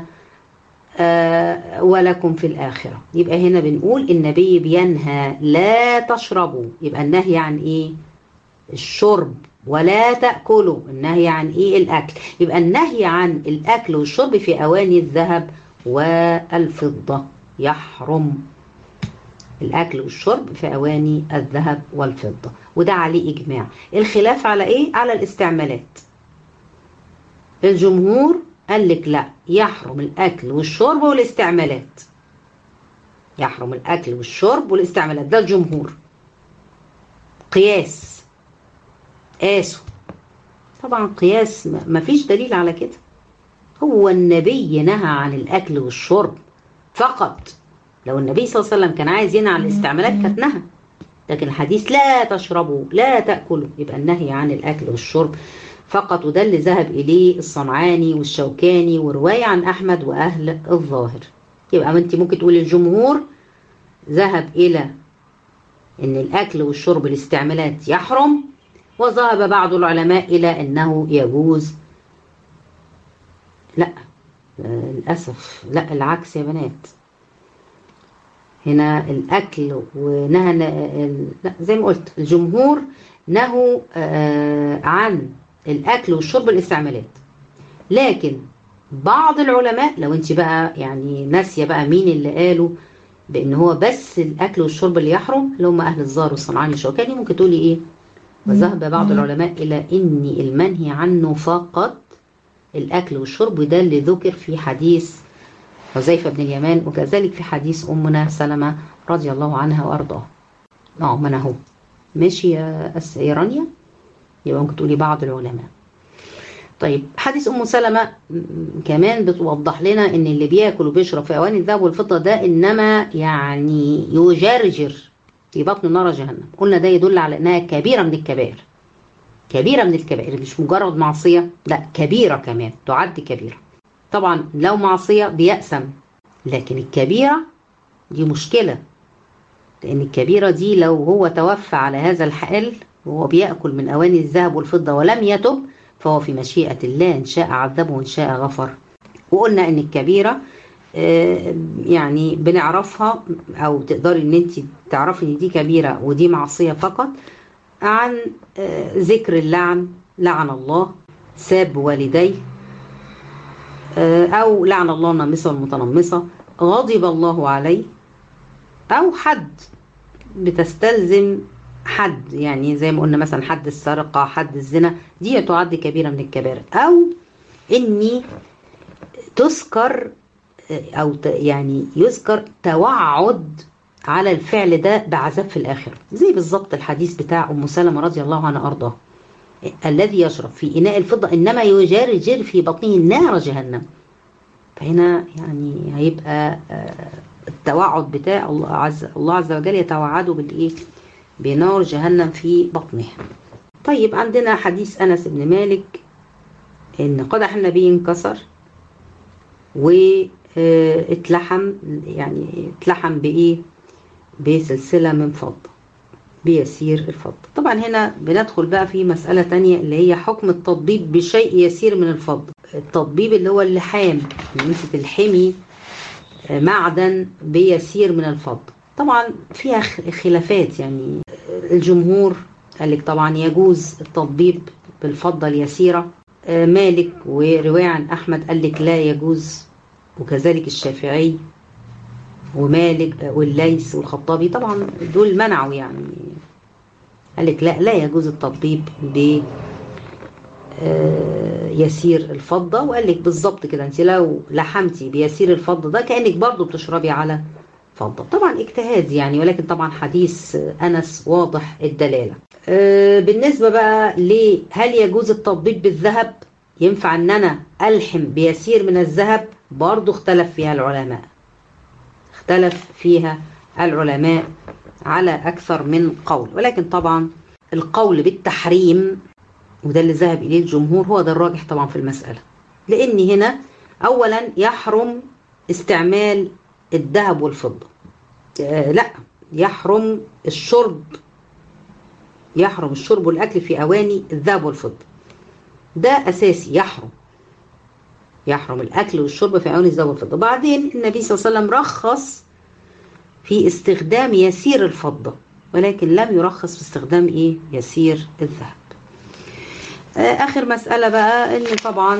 ولكم في الآخرة يبقى هنا بنقول النبي بينهى لا تشربوا يبقى النهي عن إيه الشرب ولا تأكلوا النهي عن إيه الأكل يبقى النهي عن الأكل والشرب في أواني الذهب والفضة يحرم الأكل والشرب في أواني الذهب والفضة وده عليه إجماع الخلاف على إيه؟ على الاستعمالات الجمهور قال لك لا يحرم الأكل والشرب والاستعمالات يحرم الأكل والشرب والاستعمالات ده الجمهور قياس قاسوا طبعا قياس ما فيش دليل على كده هو النبي نهى عن الأكل والشرب فقط لو النبي صلى الله عليه وسلم كان عايز ينهى عن الاستعمالات كانت نهى لكن الحديث لا تشربوا لا تأكلوا يبقى النهي عن الأكل والشرب فقط وده اللي ذهب إليه الصنعاني والشوكاني ورواية عن أحمد وأهل الظاهر يبقى ما أنت ممكن تقولي الجمهور ذهب إلى أن الأكل والشرب الاستعمالات يحرم وذهب بعض العلماء إلى أنه يجوز لا للأسف لا العكس يا بنات هنا الأكل ونهى لا زي ما قلت الجمهور نهوا عن الأكل والشرب الاستعمالات لكن بعض العلماء لو انت بقى يعني ناسية بقى مين اللي قالوا بان هو بس الاكل والشرب اللي يحرم اللي هم اهل الزار والصنعاني الشوكاني ممكن تقولي ايه وذهب بعض العلماء الى ان المنهي عنه فقط الاكل والشرب وده اللي ذكر في حديث حذيفة بن اليمان وكذلك في حديث أمنا سلمة رضي الله عنها وأرضاها اه ما أنا أهو ماشي يا أس يا رانيا يبقى ممكن تقولي بعض العلماء طيب حديث أم سلمة كمان بتوضح لنا إن اللي بياكل وبيشرب في أواني الذهب والفضة ده إنما يعني يجرجر في بطن نار جهنم قلنا ده يدل على إنها كبيرة من الكبائر كبيرة من الكبائر مش مجرد معصية لا كبيرة كمان تعد كبيرة طبعا لو معصية بيأسم لكن الكبيرة دي مشكلة لأن الكبيرة دي لو هو توفى على هذا الحال وهو بيأكل من أواني الذهب والفضة ولم يتب فهو في مشيئة الله إن شاء عذبه وإن شاء غفر وقلنا إن الكبيرة يعني بنعرفها أو تقدري إن أنت تعرفي إن دي كبيرة ودي معصية فقط عن ذكر اللعن لعن الله ساب والديه أو لعن الله النامصة والمتنمصة غضب الله عليه أو حد بتستلزم حد يعني زي ما قلنا مثلا حد السرقة حد الزنا دي تعد كبيرة من الكبائر أو إني تذكر أو يعني يذكر توعد على الفعل ده بعذاب في الآخرة زي بالظبط الحديث بتاع أم سلمة رضي الله عنها أرضاه الذي يشرب في إناء الفضة إنما يجرجر في بطنه نار جهنم فهنا يعني هيبقى التوعد بتاع الله عز الله عز وجل يتوعده بالإيه؟ بنار جهنم في بطنه طيب عندنا حديث أنس بن مالك إن قدح النبي انكسر واتلحم يعني اتلحم بإيه بسلسلة من فضة بيسير الفضة طبعا هنا بندخل بقى في مسألة تانية اللي هي حكم التطبيب بشيء يسير من الفضة التطبيب اللي هو اللحام اللي انت تلحمي معدن بيسير من الفضة طبعا فيها خلافات يعني الجمهور قال لك طبعا يجوز التطبيب بالفضة اليسيرة مالك ورواية عن أحمد قال لك لا يجوز وكذلك الشافعي ومالك والليث والخطابي طبعا دول منعوا يعني قال لك لا لا يجوز التطبيب ب يسير الفضة وقال لك بالظبط كده انت لو لحمتي بيسير الفضة ده كأنك برضو بتشربي على فضة طبعا اجتهاد يعني ولكن طبعا حديث أنس واضح الدلالة بالنسبة بقى ل هل يجوز التطبيب بالذهب ينفع ان انا الحم بيسير من الذهب برضو اختلف فيها العلماء اختلف فيها العلماء على أكثر من قول ولكن طبعا القول بالتحريم وده اللي ذهب إليه الجمهور هو ده الراجح طبعا في المسألة لأن هنا أولا يحرم استعمال الذهب والفضة آه لا يحرم الشرب يحرم الشرب والأكل في أواني الذهب والفضة ده أساسي يحرم يحرم الأكل والشرب في أواني الذهب والفضة بعدين النبي صلى الله عليه وسلم رخص في استخدام يسير الفضة ولكن لم يرخص في استخدام إيه يسير الذهب آخر مسألة بقى إن طبعا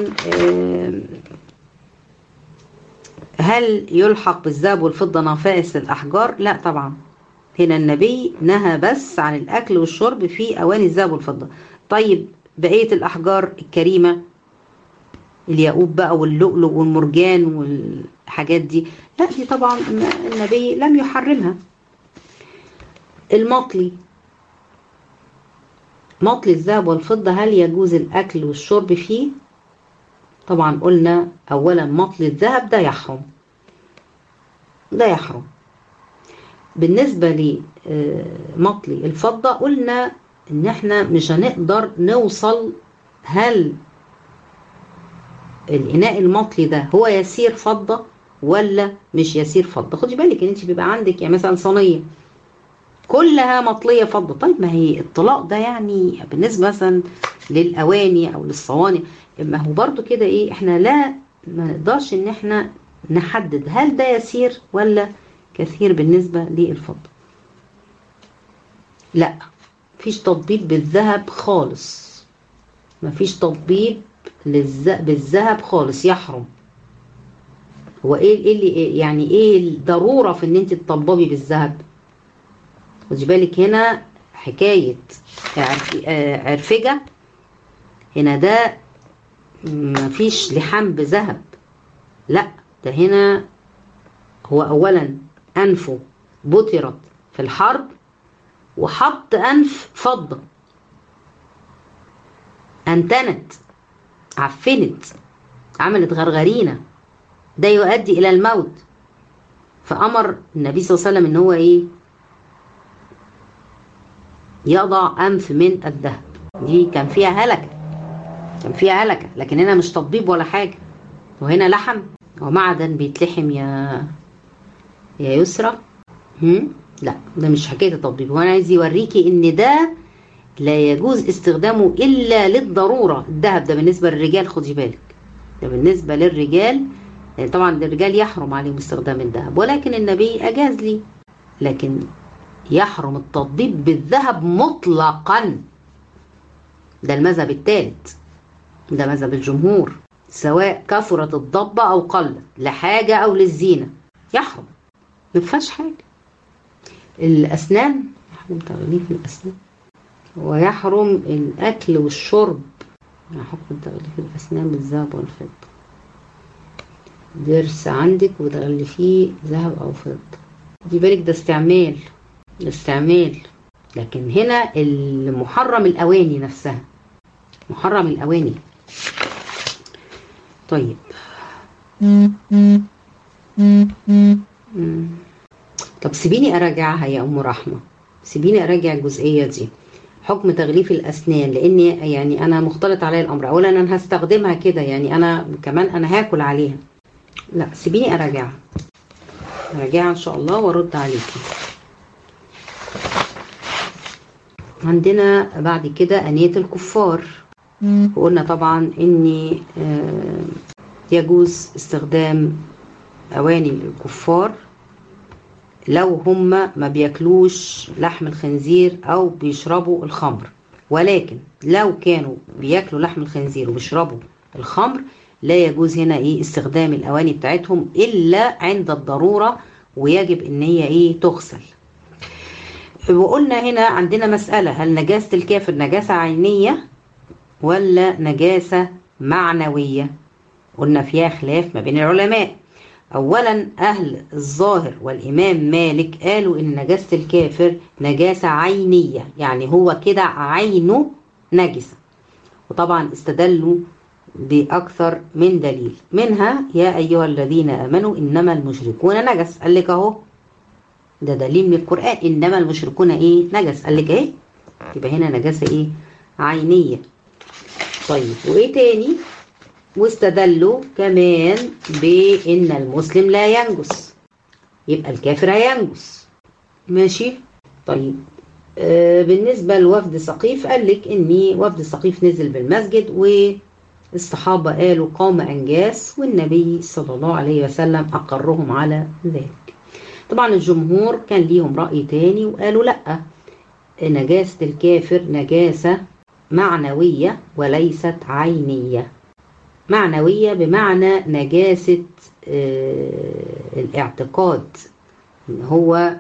هل يلحق بالذهب والفضة نفائس الأحجار؟ لا طبعا هنا النبي نهى بس عن الأكل والشرب في أواني الذهب والفضة طيب بقية الأحجار الكريمة الياقوت بقى واللؤلؤ والمرجان والحاجات دي لا دي طبعا النبي لم يحرمها المطلي مطلي الذهب والفضة هل يجوز الأكل والشرب فيه طبعا قلنا أولا مطلي الذهب ده يحرم ده يحرم بالنسبة لمطلي الفضة قلنا ان احنا مش هنقدر نوصل هل الاناء المطلي ده هو يسير فضة ولا مش يسير فضة خدي بالك ان انت بيبقى عندك يعني مثلا صينية كلها مطلية فضة طيب ما هي الطلاق ده يعني بالنسبة مثلا للأواني أو للصواني ما هو برضو كده إيه إحنا لا ما نقدرش إن إحنا نحدد هل ده يسير ولا كثير بالنسبة للفضة لا مفيش تطبيب بالذهب خالص مفيش تطبيب للز... بالذهب خالص يحرم هو ايه ايه اللي إيه يعني ايه الضروره في ان انت تطببي بالذهب خدي بالك هنا حكايه عرفجه هنا ده مفيش لحام بذهب لا ده هنا هو اولا انفه بترت في الحرب وحط انف فضه انتنت عفنت عملت غرغرينه ده يؤدي الى الموت فامر النبي صلى الله عليه وسلم ان هو ايه يضع انف من الذهب دي كان فيها هلكه كان فيها هلكه لكن هنا مش تطبيب ولا حاجه وهنا لحم ومعدن بيتلحم يا يا يسرى هم؟ لا ده مش حكايه التطبيب هو انا عايز يوريكي ان ده لا يجوز استخدامه الا للضروره الذهب ده بالنسبه للرجال خدي بالك ده بالنسبه للرجال يعني طبعا الرجال يحرم عليهم استخدام الذهب ولكن النبي اجاز لي لكن يحرم التطبيب بالذهب مطلقا ده المذهب الثالث ده مذهب الجمهور سواء كثرت الضبة أو قلت لحاجة أو للزينة يحرم ما فيهاش حاجة الأسنان يحرم تغليف الأسنان ويحرم الأكل والشرب حكم تغليف الأسنان بالذهب والفضة ضرس عندك وتغلفيه ذهب أو فضة دي بالك ده استعمال ده استعمال لكن هنا المحرم الأواني نفسها محرم الأواني طيب طب سيبيني أراجعها يا أم رحمة سيبيني أراجع الجزئية دي حكم تغليف الأسنان لأن يعني أنا مختلط عليا الأمر أولا أنا هستخدمها كده يعني أنا كمان أنا هاكل عليها لا سيبيني أراجعها أراجعها إن شاء الله وأرد عليكي عندنا بعد كده أنية الكفار وقلنا طبعا ان يجوز استخدام اواني الكفار لو هم ما بياكلوش لحم الخنزير او بيشربوا الخمر ولكن لو كانوا بياكلوا لحم الخنزير وبيشربوا الخمر لا يجوز هنا ايه استخدام الاواني بتاعتهم الا عند الضروره ويجب ان هي ايه تغسل وقلنا هنا عندنا مساله هل نجاسه الكافر نجاسه عينيه ولا نجاسة معنوية قلنا فيها خلاف ما بين العلماء أولا أهل الظاهر والإمام مالك قالوا إن نجاسة الكافر نجاسة عينية يعني هو كده عينه نجسة وطبعا استدلوا بأكثر من دليل منها يا أيها الذين آمنوا إنما المشركون نجس قال لك أهو ده دليل من القرآن إنما المشركون إيه نجس قال لك إيه يبقى هنا نجاسة إيه عينية طيب وايه تاني واستدلوا كمان بان المسلم لا ينجس يبقى الكافر هينجس ماشي طيب آه بالنسبة لوفد سقيف قال لك ان وفد سقيف نزل بالمسجد والصحابة قالوا قوم انجاس والنبي صلى الله عليه وسلم اقرهم على ذلك طبعا الجمهور كان ليهم رأي تاني وقالوا لا نجاسة الكافر نجاسة معنوية وليست عينية معنوية بمعنى نجاسة الاعتقاد ان هو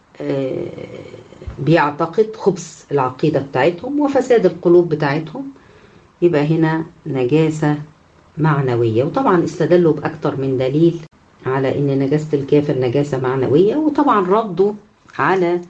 بيعتقد خبث العقيدة بتاعتهم وفساد القلوب بتاعتهم يبقى هنا نجاسة معنوية وطبعا استدلوا بأكتر من دليل على ان نجاسة الكافر نجاسة معنوية وطبعا ردوا على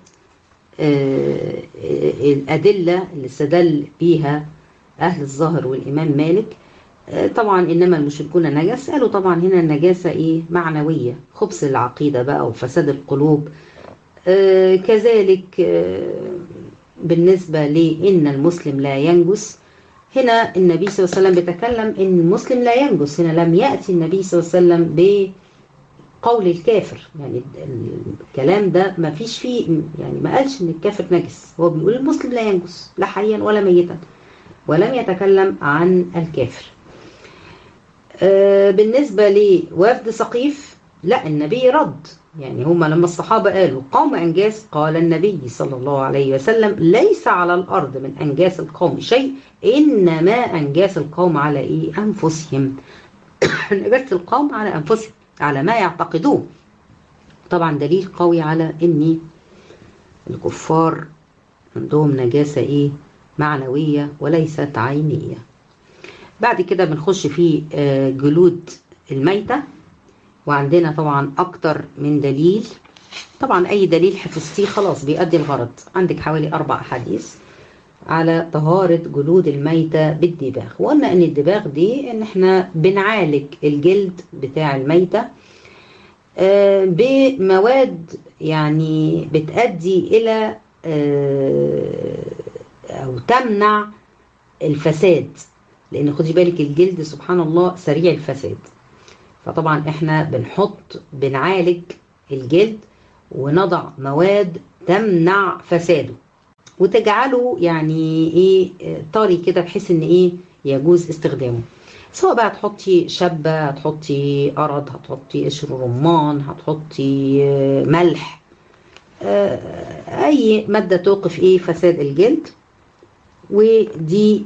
الأدلة اللي استدل بيها أهل الظاهر والإمام مالك طبعا إنما المشركون نجس قالوا طبعا هنا النجاسة إيه معنوية خبث العقيدة بقى وفساد القلوب كذلك بالنسبة لإن المسلم لا ينجس هنا النبي صلى الله عليه وسلم بيتكلم إن المسلم لا ينجس هنا لم يأتي النبي صلى الله عليه وسلم ب قول الكافر يعني الكلام ده ما فيش فيه يعني ما قالش ان الكافر نجس هو بيقول المسلم لا ينجس لا حيا ولا ميتا ولم يتكلم عن الكافر آه بالنسبة لوفد سقيف لا النبي رد يعني هما لما الصحابة قالوا قوم أنجاس قال النبي صلى الله عليه وسلم ليس على الأرض من أنجاس القوم شيء إنما أنجاس القوم على إيه أنفسهم نجاسة القوم على أنفسهم على ما يعتقدوه طبعا دليل قوي على ان الكفار عندهم نجاسة ايه معنوية وليست عينية بعد كده بنخش في جلود الميتة وعندنا طبعا اكتر من دليل طبعا اي دليل حفظتيه خلاص بيأدي الغرض عندك حوالي اربع احاديث على طهارة جلود الميتة بالدباغ وقلنا ان الدباغ دي ان احنا بنعالج الجلد بتاع الميتة بمواد يعني بتأدي الى او تمنع الفساد لان خدي بالك الجلد سبحان الله سريع الفساد فطبعا احنا بنحط بنعالج الجلد ونضع مواد تمنع فساده وتجعله يعني ايه طري كده بحيث ان ايه يجوز استخدامه سواء بقى هتحطي شبة هتحطي قرض هتحطي قشر رمان هتحطي ملح اي مادة توقف ايه فساد الجلد ودي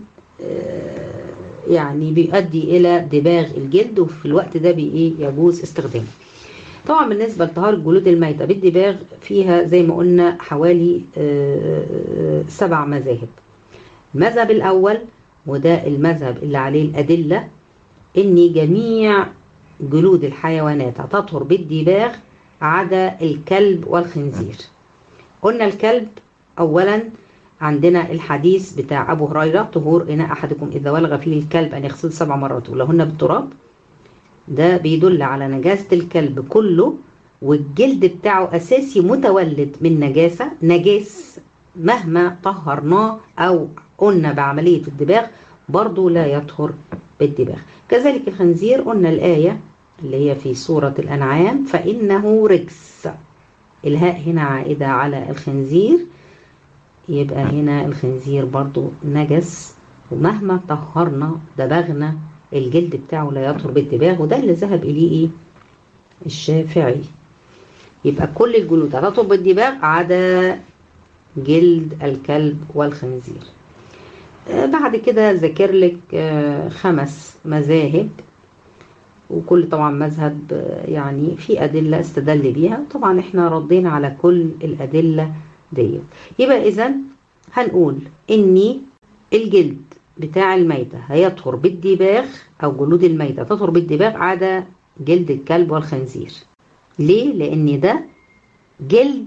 يعني بيؤدي الى دباغ الجلد وفي الوقت ده بي ايه يجوز استخدامه طبعا بالنسبة لطهارة جلود الميتة بالدباغ فيها زي ما قلنا حوالي سبع مذاهب المذهب الأول وده المذهب اللي عليه الأدلة إن جميع جلود الحيوانات هتطهر بالدباغ عدا الكلب والخنزير قلنا الكلب أولا عندنا الحديث بتاع أبو هريرة طهور إناء أحدكم إذا ولغ فيه الكلب أن يغسل سبع مرات ولهن بالتراب ده بيدل على نجاسة الكلب كله والجلد بتاعه أساسي متولد من نجاسة نجاس مهما طهرناه أو قلنا بعملية الدباغ برضو لا يطهر بالدباغ كذلك الخنزير قلنا الآية اللي هي في سورة الأنعام فإنه رجس الهاء هنا عائدة على الخنزير يبقى هنا الخنزير برضو نجس ومهما طهرنا دبغنا الجلد بتاعه لا يطهر بالدباغ وده اللي ذهب إليه إيه؟ الشافعي يبقى كل الجلود هتطهر بالدباغ عدا جلد الكلب والخنزير بعد كده ذاكر لك خمس مذاهب وكل طبعا مذهب يعني في أدلة استدل بيها طبعا احنا ردينا على كل الأدلة ديت يبقى إذا هنقول إني الجلد بتاع الميتة هيطهر بالدباغ أو جلود الميتة تطهر بالدباغ عدا جلد الكلب والخنزير ليه؟ لأن ده جلد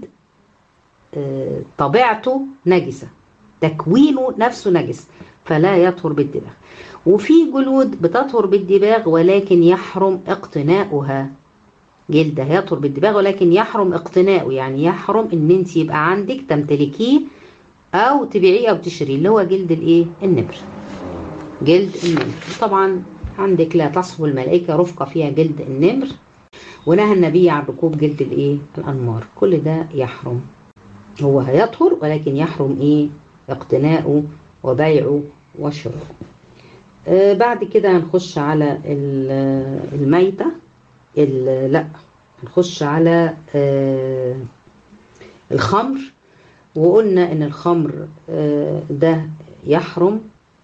طبيعته نجسة تكوينه نفسه نجس فلا يطهر بالدباغ وفي جلود بتطهر بالدباغ ولكن يحرم اقتناؤها جلد هيطهر بالدباغ ولكن يحرم اقتناؤه يعني يحرم ان انت يبقى عندك تمتلكيه او تبيعيه او تشتريه اللي هو جلد الايه النمر جلد النمر طبعا عندك لا تصحب الملائكه رفقه فيها جلد النمر ونهى النبي عن ركوب جلد الايه الانمار كل ده يحرم هو هيطهر ولكن يحرم ايه اقتناؤه وبيعه وشراؤه آه بعد كده هنخش على الميتة لا هنخش على آه الخمر وقلنا ان الخمر آه ده يحرم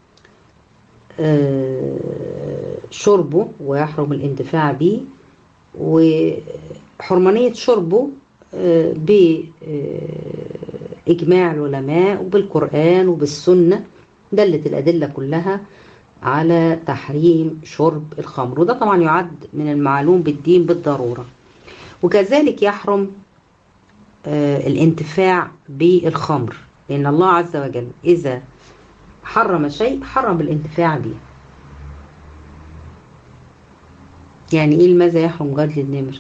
شربه ويحرم الانتفاع به وحرمانية شربه بإجماع العلماء وبالقرآن وبالسنة دلت الأدلة كلها على تحريم شرب الخمر وده طبعا يعد من المعلوم بالدين بالضرورة وكذلك يحرم الانتفاع بالخمر لأن الله عز وجل إذا حرم شيء حرم الانتفاع به يعني إيه لماذا يحرم جلد النمر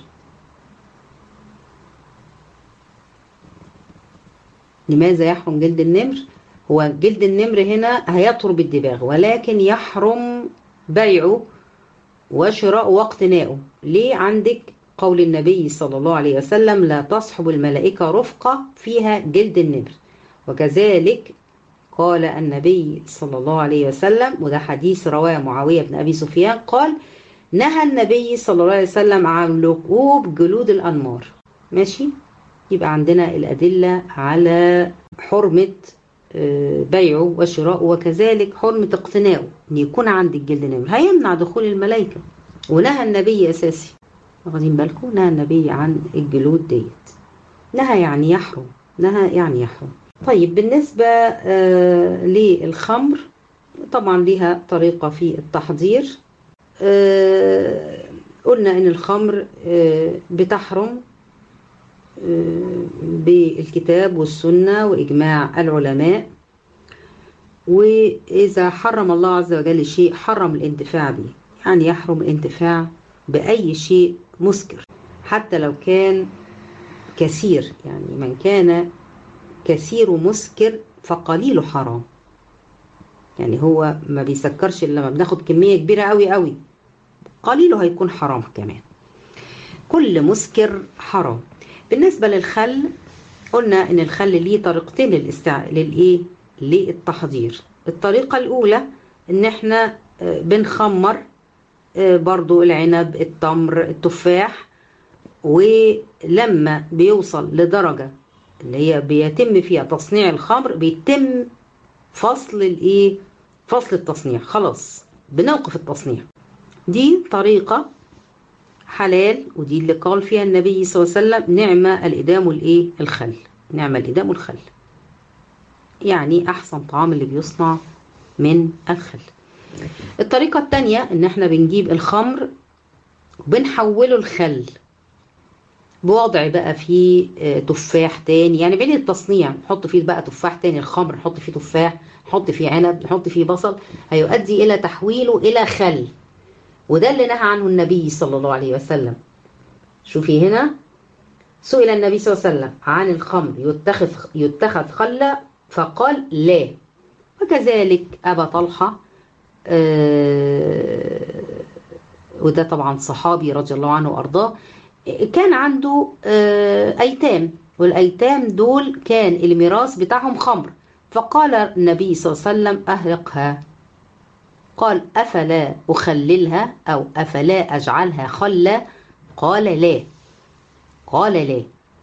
لماذا يحرم جلد النمر هو جلد النمر هنا هيطهر بالدباغ ولكن يحرم بيعه وشراء واقتناؤه ليه عندك قول النبي صلى الله عليه وسلم لا تصحب الملائكة رفقة فيها جلد النمر وكذلك قال النبي صلى الله عليه وسلم وده حديث رواه معاوية بن أبي سفيان قال نهى النبي صلى الله عليه وسلم عن لقوب جلود الأنمار ماشي يبقى عندنا الأدلة على حرمة بيعه وشراءه وكذلك حرمة اقتناؤه ان يكون عندك جلد نمر هيمنع دخول الملائكة ونهى النبي اساسي واخدين بالكم نهى النبي عن الجلود ديت نهى يعني يحرم نهى يعني يحرم طيب بالنسبة آه للخمر طبعا ليها طريقة في التحضير آه قلنا ان الخمر آه بتحرم بالكتاب والسنة وإجماع العلماء وإذا حرم الله عز وجل شيء حرم الانتفاع به يعني يحرم الانتفاع بأي شيء مسكر حتى لو كان كثير يعني من كان كثير مسكر فقليله حرام يعني هو ما بيسكرش إلا لما بناخد كمية كبيرة قوي قوي قليله هيكون حرام كمان كل مسكر حرام بالنسبة للخل قلنا ان الخل ليه طريقتين للاستع... للايه للتحضير الطريقة الاولى ان احنا بنخمر برضو العنب التمر التفاح ولما بيوصل لدرجة اللي هي بيتم فيها تصنيع الخمر بيتم فصل الايه فصل التصنيع خلاص بنوقف التصنيع دي طريقة حلال ودي اللي قال فيها النبي صلى الله عليه وسلم نعمة الإدام والإيه الخل نعمة الإدام والخل يعني أحسن طعام اللي بيصنع من الخل الطريقة التانية إن إحنا بنجيب الخمر وبنحوله الخل بوضع بقى فيه تفاح تاني يعني بعيد التصنيع نحط فيه بقى تفاح تاني الخمر نحط فيه تفاح نحط فيه عنب نحط فيه بصل هيؤدي إلى تحويله إلى خل وده اللي نهى عنه النبي صلى الله عليه وسلم شوفي هنا سئل النبي صلى الله عليه وسلم عن الخمر يتخذ يتخذ خلا فقال لا وكذلك أبا طلحة آه وده طبعا صحابي رضي الله عنه وأرضاه كان عنده آه أيتام والأيتام دول كان الميراث بتاعهم خمر فقال النبي صلى الله عليه وسلم أهرقها قال أفلا أخللها أو أفلا أجعلها خلا قال لا قال لا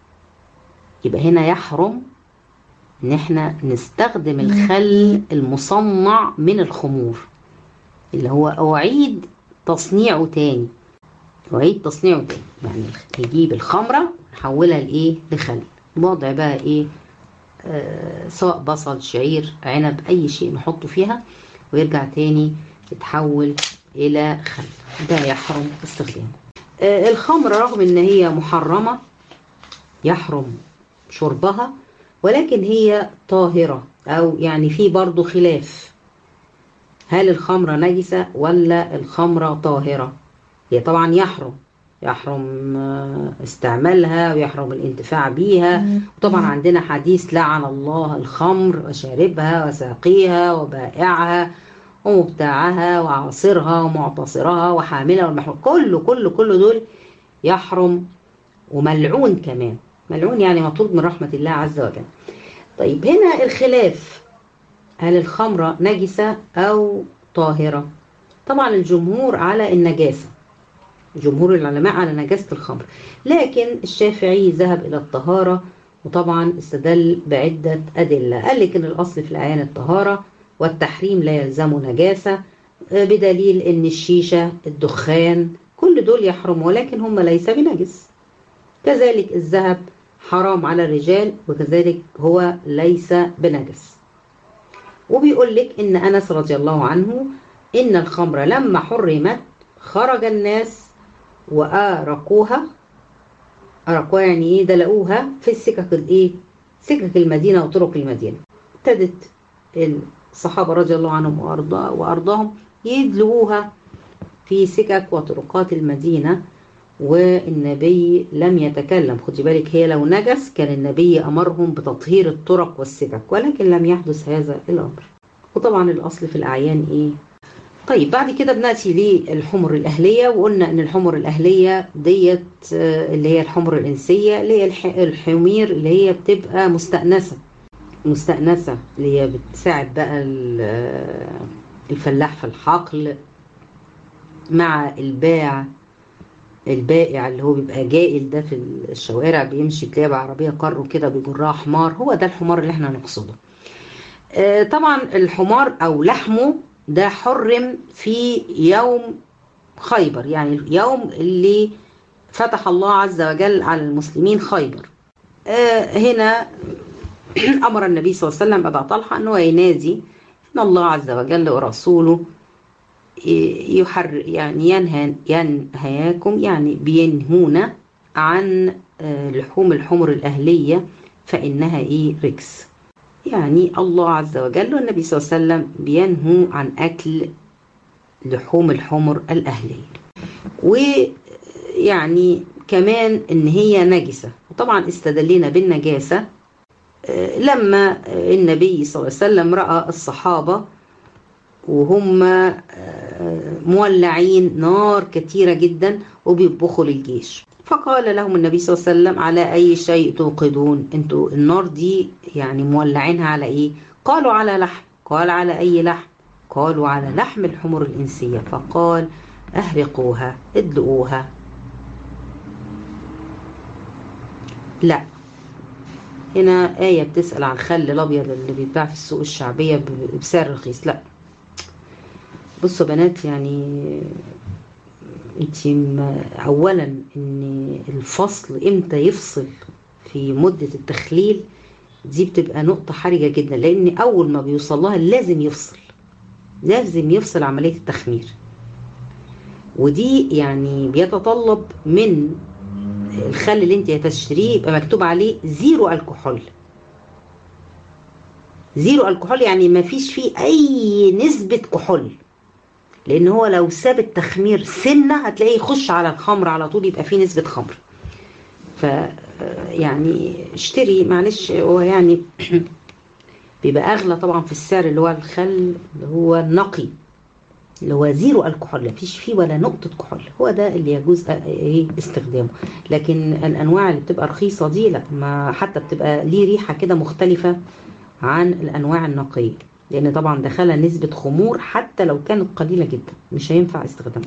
يبقى هنا يحرم ان احنا نستخدم الخل المصنع من الخمور اللي هو اعيد تصنيعه تاني اعيد تصنيعه تاني يعني نجيب الخمره نحولها لايه لخل وضع بقى ايه آه سواء بصل شعير عنب اي شيء نحطه فيها ويرجع تاني يتحول الى خل ده يحرم استخدامه آه الخمر رغم ان هي محرمه يحرم شربها ولكن هي طاهرة أو يعني في برضو خلاف هل الخمرة نجسة ولا الخمرة طاهرة هي طبعا يحرم يحرم استعمالها ويحرم الانتفاع بيها وطبعا عندنا حديث لعن الله الخمر وشاربها وساقيها وبائعها ومبتاعها وعاصرها ومعتصرها وحاملها والمحمول كله كله كله دول يحرم وملعون كمان ملعون يعني مطرود من رحمة الله عز وجل طيب هنا الخلاف هل الخمرة نجسة أو طاهرة طبعا الجمهور على النجاسة جمهور العلماء على نجاسة الخمر لكن الشافعي ذهب إلى الطهارة وطبعا استدل بعدة أدلة قال لك إن الأصل في الأعيان الطهارة والتحريم لا يلزم نجاسة بدليل إن الشيشة الدخان كل دول يحرم ولكن هم ليس بنجس كذلك الذهب حرام على الرجال وكذلك هو ليس بنجس وبيقول لك ان انس رضي الله عنه ان الخمر لما حرمت خرج الناس وارقوها ارقوها يعني ايه دلقوها في السكك الايه سكك المدينه وطرق المدينه ابتدت الصحابه رضي الله عنهم وارضاه وارضاهم يدلقوها في سكك وطرقات المدينه والنبي لم يتكلم خدي بالك هي لو نجس كان النبي أمرهم بتطهير الطرق والسكك ولكن لم يحدث هذا الأمر وطبعا الأصل في الأعيان إيه طيب بعد كده بنأتي للحمر الأهلية وقلنا إن الحمر الأهلية ديت اللي هي الحمر الإنسية اللي هي الحمير اللي هي بتبقى مستأنسة مستأنسة اللي هي بتساعد بقى الفلاح في الحقل مع الباع البائع اللي هو بيبقى جائل ده في الشوارع بيمشي تلاقيه بعربيه كارو كده بيجرها حمار هو ده الحمار اللي احنا نقصده آه طبعا الحمار او لحمه ده حرم في يوم خيبر يعني اليوم اللي فتح الله عز وجل على المسلمين خيبر آه هنا امر النبي صلى الله عليه وسلم ابا طلحه انه ينادي ان الله عز وجل ورسوله يحر يعني ينهى ينهياكم يعني بينهونا عن لحوم الحمر الأهلية فإنها إيه ركس يعني الله عز وجل والنبي صلى الله عليه وسلم بينهوا عن أكل لحوم الحمر الأهلية ويعني كمان إن هي نجسة وطبعا استدلينا بالنجاسة لما النبي صلى الله عليه وسلم رأى الصحابة وهم مولعين نار كتيرة جدا وبيطبخوا للجيش فقال لهم النبي صلى الله عليه وسلم على أي شيء توقدون انتوا النار دي يعني مولعينها على ايه قالوا على لحم قال على أي لحم قالوا على لحم الحمر الإنسية فقال أهرقوها ادلقوها لا هنا آية بتسأل عن الخل الأبيض اللي بيتباع في السوق الشعبية بسعر رخيص لا بصوا بنات يعني انت اولا ان الفصل امتى يفصل في مدة التخليل دي بتبقى نقطة حرجة جدا لان اول ما بيوصل لها لازم يفصل لازم يفصل عملية التخمير ودي يعني بيتطلب من الخل اللي انت هتشتريه يبقى مكتوب عليه زيرو الكحول زيرو الكحول يعني ما فيش فيه اي نسبة كحول لان هو لو ساب التخمير سنه هتلاقيه يخش على الخمر على طول يبقى فيه نسبه خمر ف يعني اشتري معلش هو يعني بيبقى اغلى طبعا في السعر اللي هو الخل اللي هو النقي اللي هو زيرو الكحول مفيش فيه ولا نقطة كحول هو ده اللي يجوز ايه استخدامه لكن الانواع اللي بتبقى رخيصة دي لا ما حتى بتبقى ليه ريحة كده مختلفة عن الأنواع النقية لأن طبعا دخلها نسبة خمور حتى لو كانت قليلة جدا مش هينفع استخدامها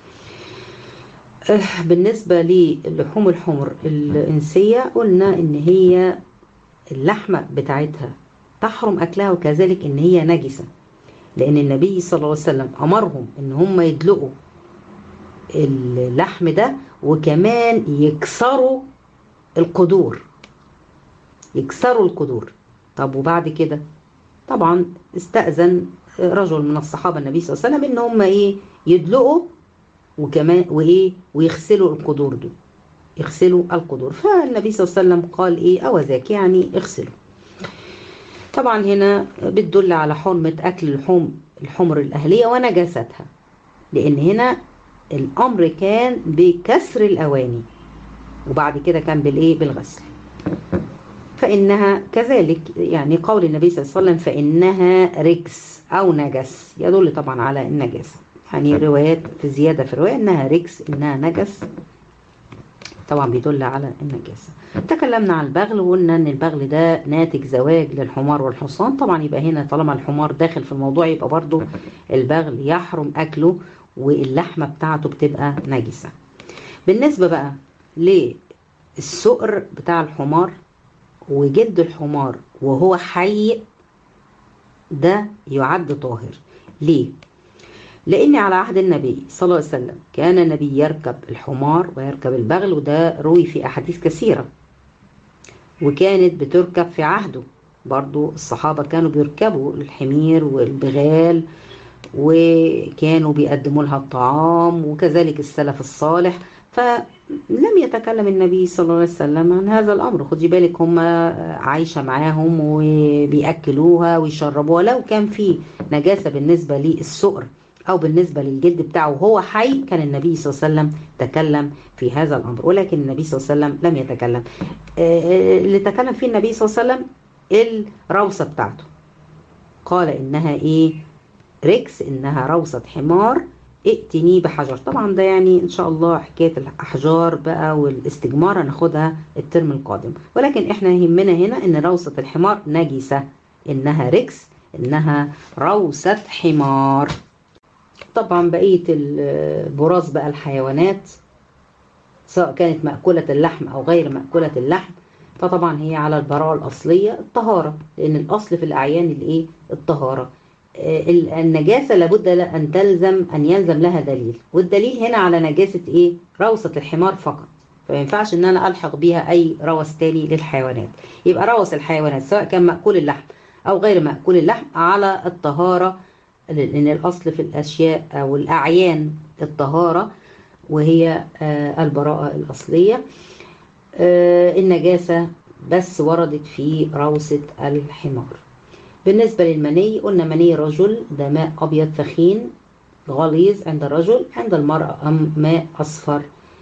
بالنسبة للحوم الحمر الإنسية قلنا إن هي اللحمة بتاعتها تحرم أكلها وكذلك إن هي نجسة لأن النبي صلى الله عليه وسلم أمرهم إن هم يدلقوا اللحم ده وكمان يكسروا القدور يكسروا القدور طب وبعد كده طبعا استأذن رجل من الصحابة النبي صلى الله عليه وسلم إن هم إيه يدلقوا وكمان وإيه ويغسلوا القدور دول يغسلوا القدور فالنبي صلى الله عليه وسلم قال إيه أو ذاك يعني اغسلوا طبعا هنا بتدل على حرمة أكل اللحوم الحمر الأهلية ونجاستها لأن هنا الأمر كان بكسر الأواني وبعد كده كان بالإيه بالغسل فإنها كذلك يعني قول النبي صلى الله عليه وسلم فإنها ركس أو نجس يدل طبعا على النجاسة يعني روايات في زيادة في الرواية إنها ركس إنها نجس طبعا بيدل على النجاسة تكلمنا عن البغل وقلنا ان البغل ده ناتج زواج للحمار والحصان طبعا يبقى هنا طالما الحمار داخل في الموضوع يبقى برضو البغل يحرم اكله واللحمة بتاعته بتبقى نجسة بالنسبة بقى للسؤر بتاع الحمار وجد الحمار وهو حي ده يعد طاهر ليه لأن على عهد النبي صلى الله عليه وسلم كان النبي يركب الحمار ويركب البغل وده روي في أحاديث كثيرة وكانت بتركب في عهده برضو الصحابة كانوا بيركبوا الحمير والبغال وكانوا بيقدموا لها الطعام وكذلك السلف الصالح فلم يتكلم النبي صلى الله عليه وسلم عن هذا الأمر خدي بالك هم عايشة معاهم وبيأكلوها ويشربوها لو كان في نجاسة بالنسبة للسؤر أو بالنسبة للجلد بتاعه وهو حي كان النبي صلى الله عليه وسلم تكلم في هذا الأمر ولكن النبي صلى الله عليه وسلم لم يتكلم اللي تكلم فيه النبي صلى الله عليه وسلم الروسة بتاعته قال إنها إيه ركس إنها روسة حمار ائتني بحجر طبعا ده يعني ان شاء الله حكايه الاحجار بقى والاستجمار هناخدها الترم القادم ولكن احنا يهمنا هنا ان روسه الحمار نجسه انها ركس انها روسه حمار طبعا بقيه البراز بقى الحيوانات سواء كانت مأكولة اللحم أو غير مأكولة اللحم فطبعا هي على البراءة الأصلية الطهارة لأن الأصل في الأعيان الإيه؟ الطهارة النجاسة لابد أن تلزم أن يلزم لها دليل والدليل هنا على نجاسة إيه؟ روثة الحمار فقط فما ينفعش ان انا الحق بيها اي روث تاني للحيوانات يبقى روث الحيوانات سواء كان مأكول اللحم او غير مأكول اللحم على الطهارة لان الاصل في الاشياء او الاعيان الطهارة وهي البراءة الاصلية النجاسة بس وردت في روثة الحمار بالنسبة للمني قلنا مني رجل ده ماء أبيض ثخين غليظ عند الرجل عند المرأة ماء أصفر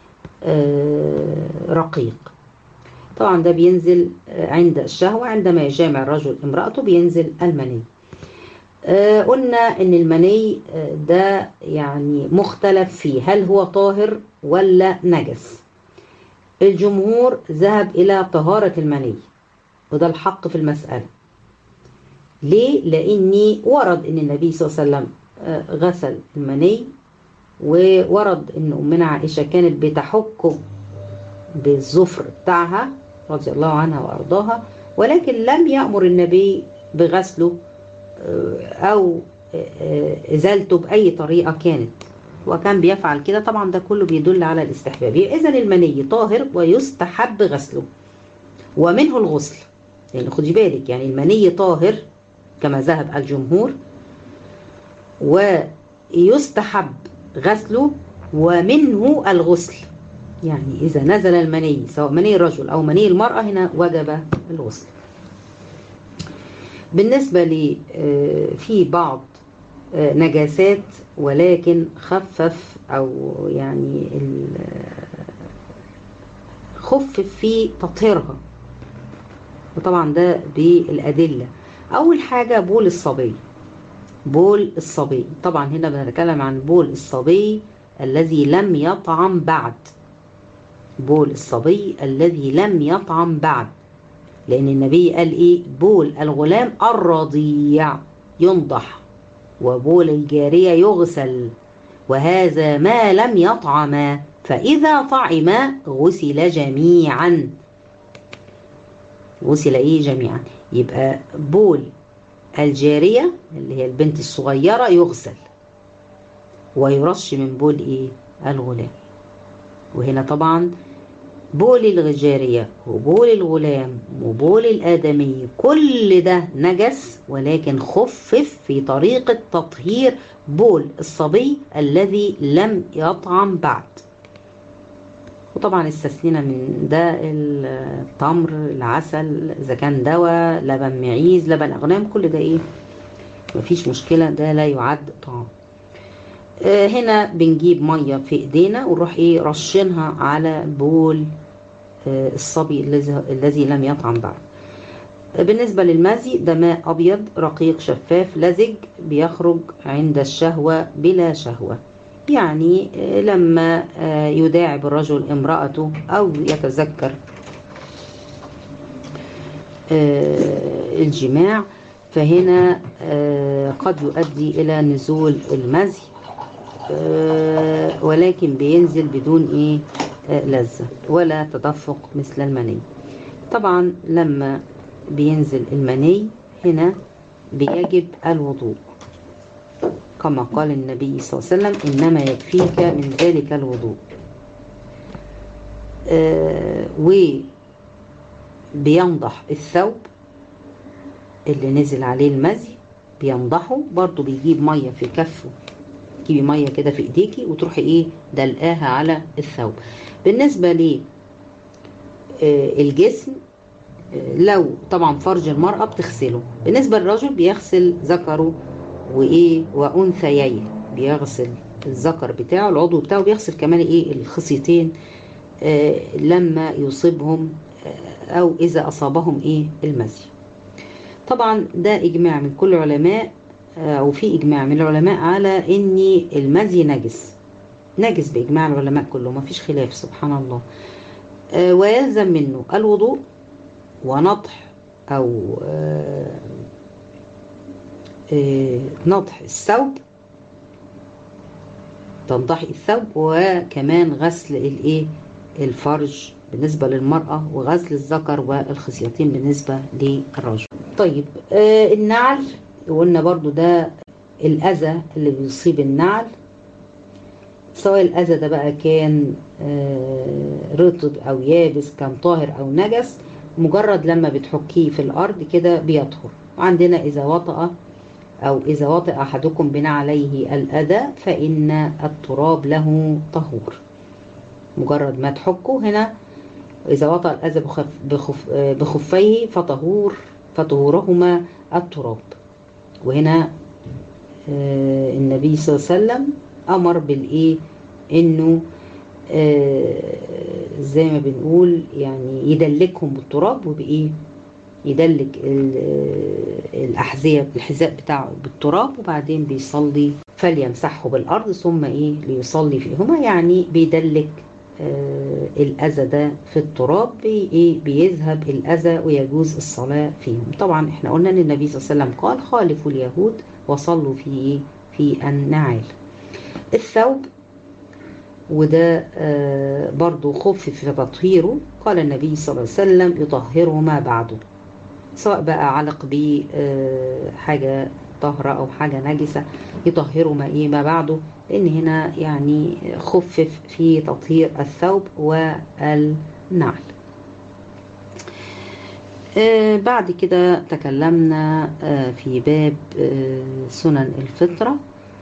رقيق طبعا ده بينزل عند الشهوة عندما يجامع الرجل امرأته بينزل المني قلنا ان المني ده يعني مختلف فيه هل هو طاهر ولا نجس الجمهور ذهب الى طهارة المني وده الحق في المسألة ليه؟ لأني ورد أن النبي صلى الله عليه وسلم غسل المني وورد أن أمنا عائشة كانت بتحكه بالظفر بتاعها رضي الله عنها وأرضاها ولكن لم يأمر النبي بغسله أو إزالته بأي طريقة كانت وكان بيفعل كده طبعا ده كله بيدل على الاستحباب إذا المني طاهر ويستحب غسله ومنه الغسل يعني خدي بالك يعني المني طاهر كما ذهب الجمهور ويستحب غسله ومنه الغسل يعني إذا نزل المني سواء مني الرجل أو مني المرأة هنا وجب الغسل بالنسبة لي في بعض نجاسات ولكن خفف أو يعني خفف في تطهيرها وطبعا ده بالأدلة أول حاجة بول الصبي بول الصبي طبعا هنا بنتكلم عن بول الصبي الذي لم يطعم بعد بول الصبي الذي لم يطعم بعد لأن النبي قال إيه بول الغلام الرضيع ينضح وبول الجارية يغسل وهذا ما لم يطعما فإذا طعما غسل جميعا غسل إيه جميعا يبقى بول الجارية اللي هي البنت الصغيرة يغسل ويرش من بول إيه الغلام وهنا طبعا بول الجارية وبول الغلام وبول الآدمي كل ده نجس ولكن خفف في طريقة تطهير بول الصبي الذي لم يطعم بعد وطبعا استثنينا من ده التمر العسل اذا كان دواء لبن معيز لبن اغنام كل ده ايه مفيش مشكله ده لا يعد طعام آه هنا بنجيب ميه في ايدينا ونروح ايه رشينها على بول آه الصبي الذي الذي لم يطعم بعد بالنسبة للمزي ده ماء أبيض رقيق شفاف لزج بيخرج عند الشهوة بلا شهوة يعني لما يداعب الرجل امرأته أو يتذكر الجماع فهنا قد يؤدي إلى نزول المزي ولكن بينزل بدون إيه لذة ولا تدفق مثل المني طبعا لما بينزل المني هنا بيجب الوضوء كما قال النبي صلى الله عليه وسلم إنما يكفيك من ذلك الوضوء آه وبينضح الثوب اللي نزل عليه المزي بينضحه برضو بيجيب مية في كفه تجيبي مية كده في ايديكي وتروحي ايه دلقاها على الثوب بالنسبة لي آه الجسم آه لو طبعا فرج المرأة بتغسله بالنسبة للرجل بيغسل ذكره وايه وانثييه بيغسل الذكر بتاعه العضو بتاعه بيغسل كمان ايه الخصيتين آه لما يصيبهم آه او اذا اصابهم ايه المزي طبعا ده اجماع من كل علماء آه او في اجماع من العلماء على ان المزي نجس نجس باجماع العلماء كلهم ما فيش خلاف سبحان الله آه ويلزم منه الوضوء ونطح او آه نضح الثوب تنضحي الثوب وكمان غسل الايه الفرج بالنسبة للمرأة وغسل الذكر والخصيتين بالنسبة للرجل طيب آه النعل قلنا برضو ده الأذى اللي بيصيب النعل سواء الأذى ده بقى كان آه رطب أو يابس كان طاهر أو نجس مجرد لما بتحكيه في الأرض كده بيطهر وعندنا إذا وطأ أو إذا وطئ أحدكم بنعليه الأذى فإن التراب له طهور مجرد ما تحكه هنا إذا وطأ الأذى بخف بخف بخفيه فطهور فطهورهما التراب وهنا النبي صلى الله عليه وسلم أمر بالإيه إنه زي ما بنقول يعني يدلكهم بالتراب وبإيه يدلك الأحذية الحذاء بتاعه بالتراب وبعدين بيصلي فليمسحه بالأرض ثم إيه ليصلي فيهما يعني بيدلك آه الأذى ده في التراب بي إيه بيذهب الأذى ويجوز الصلاة فيهم طبعا احنا قلنا ان النبي صلى الله عليه وسلم قال خالفوا اليهود وصلوا في إيه في النعال الثوب وده آه برضو خف في تطهيره قال النبي صلى الله عليه وسلم يطهره ما بعده سواء بقى علق بيه حاجة طهرة أو حاجة نجسة يطهروا ما إيه ما بعده لأن هنا يعني خفف في تطهير الثوب والنعل بعد كده تكلمنا في باب سنن الفطرة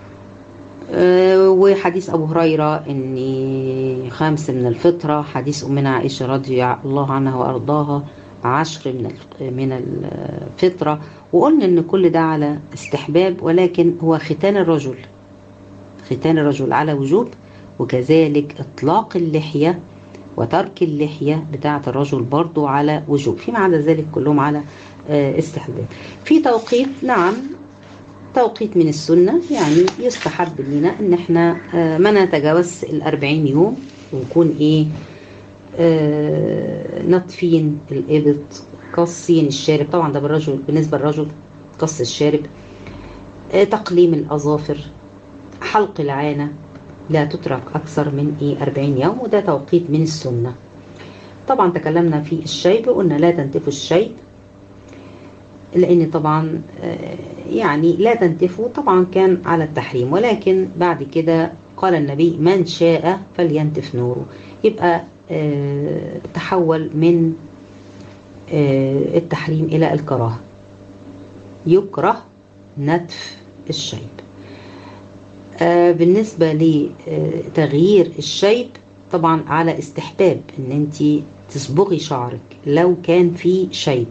وحديث أبو هريرة أن خمس من الفطرة حديث أمنا عائشة رضي الله عنها وأرضاها عشر من من الفطرة وقلنا ان كل ده على استحباب ولكن هو ختان الرجل ختان الرجل على وجوب وكذلك اطلاق اللحية وترك اللحية بتاعة الرجل برضو على وجوب فيما عدا ذلك كلهم على استحباب في توقيت نعم توقيت من السنة يعني يستحب لنا ان احنا ما نتجاوز الأربعين يوم ونكون ايه آه نطفين الإبط قصين الشارب طبعا ده بالرجل بالنسبة للرجل قص الشارب آه، تقليم الأظافر حلق العانة لا تترك أكثر من إيه 40 يوم وده توقيت من السنة طبعا تكلمنا في الشيب وقلنا لا تنتفوا الشيب لأن طبعا آه، يعني لا تنتفوا طبعا كان على التحريم ولكن بعد كده قال النبي من شاء فلينتف نوره يبقى آه، تحول من آه، التحريم إلى الكراهة يكره نتف الشيب آه، بالنسبة لتغيير الشيب طبعا على استحباب ان انت تصبغي شعرك لو كان في شيب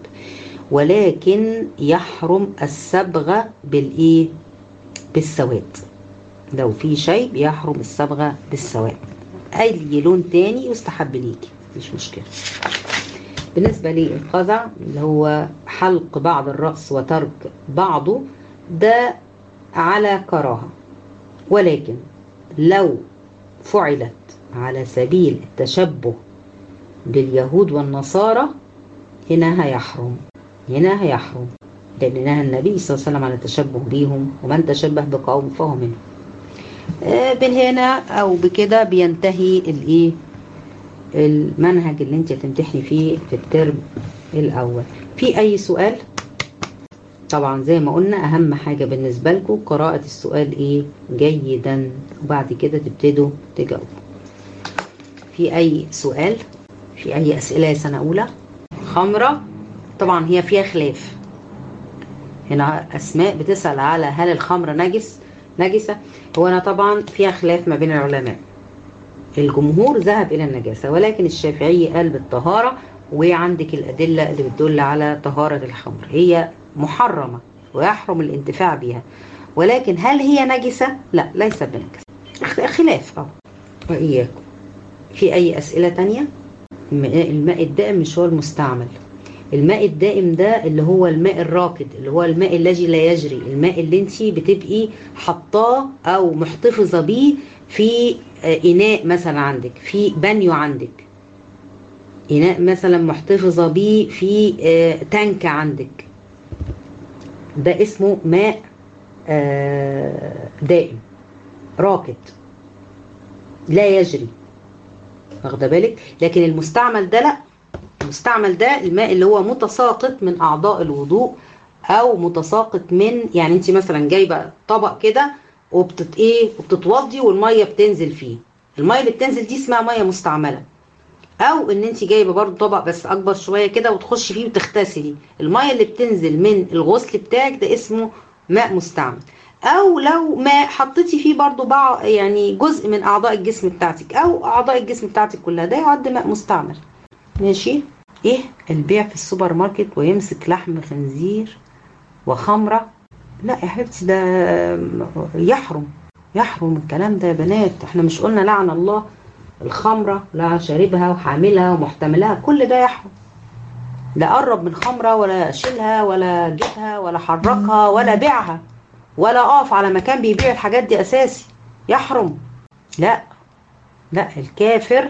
ولكن يحرم الصبغة بالايه بالسواد لو في شيب يحرم الصبغة بالسواد اي لون تاني يستحب ليكي مش مشكلة بالنسبة للقذع اللي هو حلق بعض الرأس وترك بعضه ده على كراهة ولكن لو فعلت على سبيل التشبه باليهود والنصارى هنا هيحرم هنا هيحرم لأن نهى النبي صلى الله عليه وسلم على التشبه بيهم ومن تشبه بقوم فهو منهم آه، بالهنا أو بكده بينتهي الإيه المنهج اللي انت هتمتحني فيه في الترم الأول في أي سؤال؟ طبعا زي ما قلنا أهم حاجة بالنسبة لكم قراءة السؤال إيه جيدا وبعد كده تبتدوا تجاوبوا في أي سؤال؟ في أي أسئلة يا سنة أولى؟ خمرة طبعا هي فيها خلاف هنا أسماء بتسأل على هل الخمر نجس نجسة هو أنا طبعا فيها خلاف ما بين العلماء الجمهور ذهب إلى النجاسة ولكن الشافعي قال بالطهارة وعندك الأدلة اللي بتدل على طهارة الخمر هي محرمة ويحرم الانتفاع بها ولكن هل هي نجسة؟ لا ليس بنجس خلاف اه وإياكم في أي أسئلة تانية؟ الماء الدائم مش هو المستعمل الماء الدائم ده اللي هو الماء الراكد اللي هو الماء الذي لا يجري الماء اللي انت بتبقي حطاه او محتفظه بيه في اناء مثلا عندك في بانيو عندك اناء مثلا محتفظه بيه في تانك عندك ده اسمه ماء دائم راكد لا يجري واخده بالك لكن المستعمل ده لا المستعمل ده الماء اللي هو متساقط من اعضاء الوضوء او متساقط من يعني انت مثلا جايبه طبق كده وبتت ايه وبتتوضي والميه بتنزل فيه الميه اللي بتنزل دي اسمها ميه مستعمله او ان انت جايبه برضو طبق بس اكبر شويه كده وتخشي فيه وتغتسلي الميه اللي بتنزل من الغسل بتاعك ده اسمه ماء مستعمل او لو ما حطيتي فيه برضو بعض يعني جزء من اعضاء الجسم بتاعتك او اعضاء الجسم بتاعتك كلها ده يعد ماء مستعمل ماشي ايه البيع في السوبر ماركت ويمسك لحم خنزير وخمره لا يا حبيبتي ده يحرم يحرم الكلام ده يا بنات احنا مش قلنا لعن الله الخمرة لا شاربها وحاملها ومحتملها كل ده يحرم لا قرب من خمرة ولا شيلها ولا جيبها ولا حركها ولا بيعها ولا اقف على مكان بيبيع الحاجات دي اساسي يحرم لا لا الكافر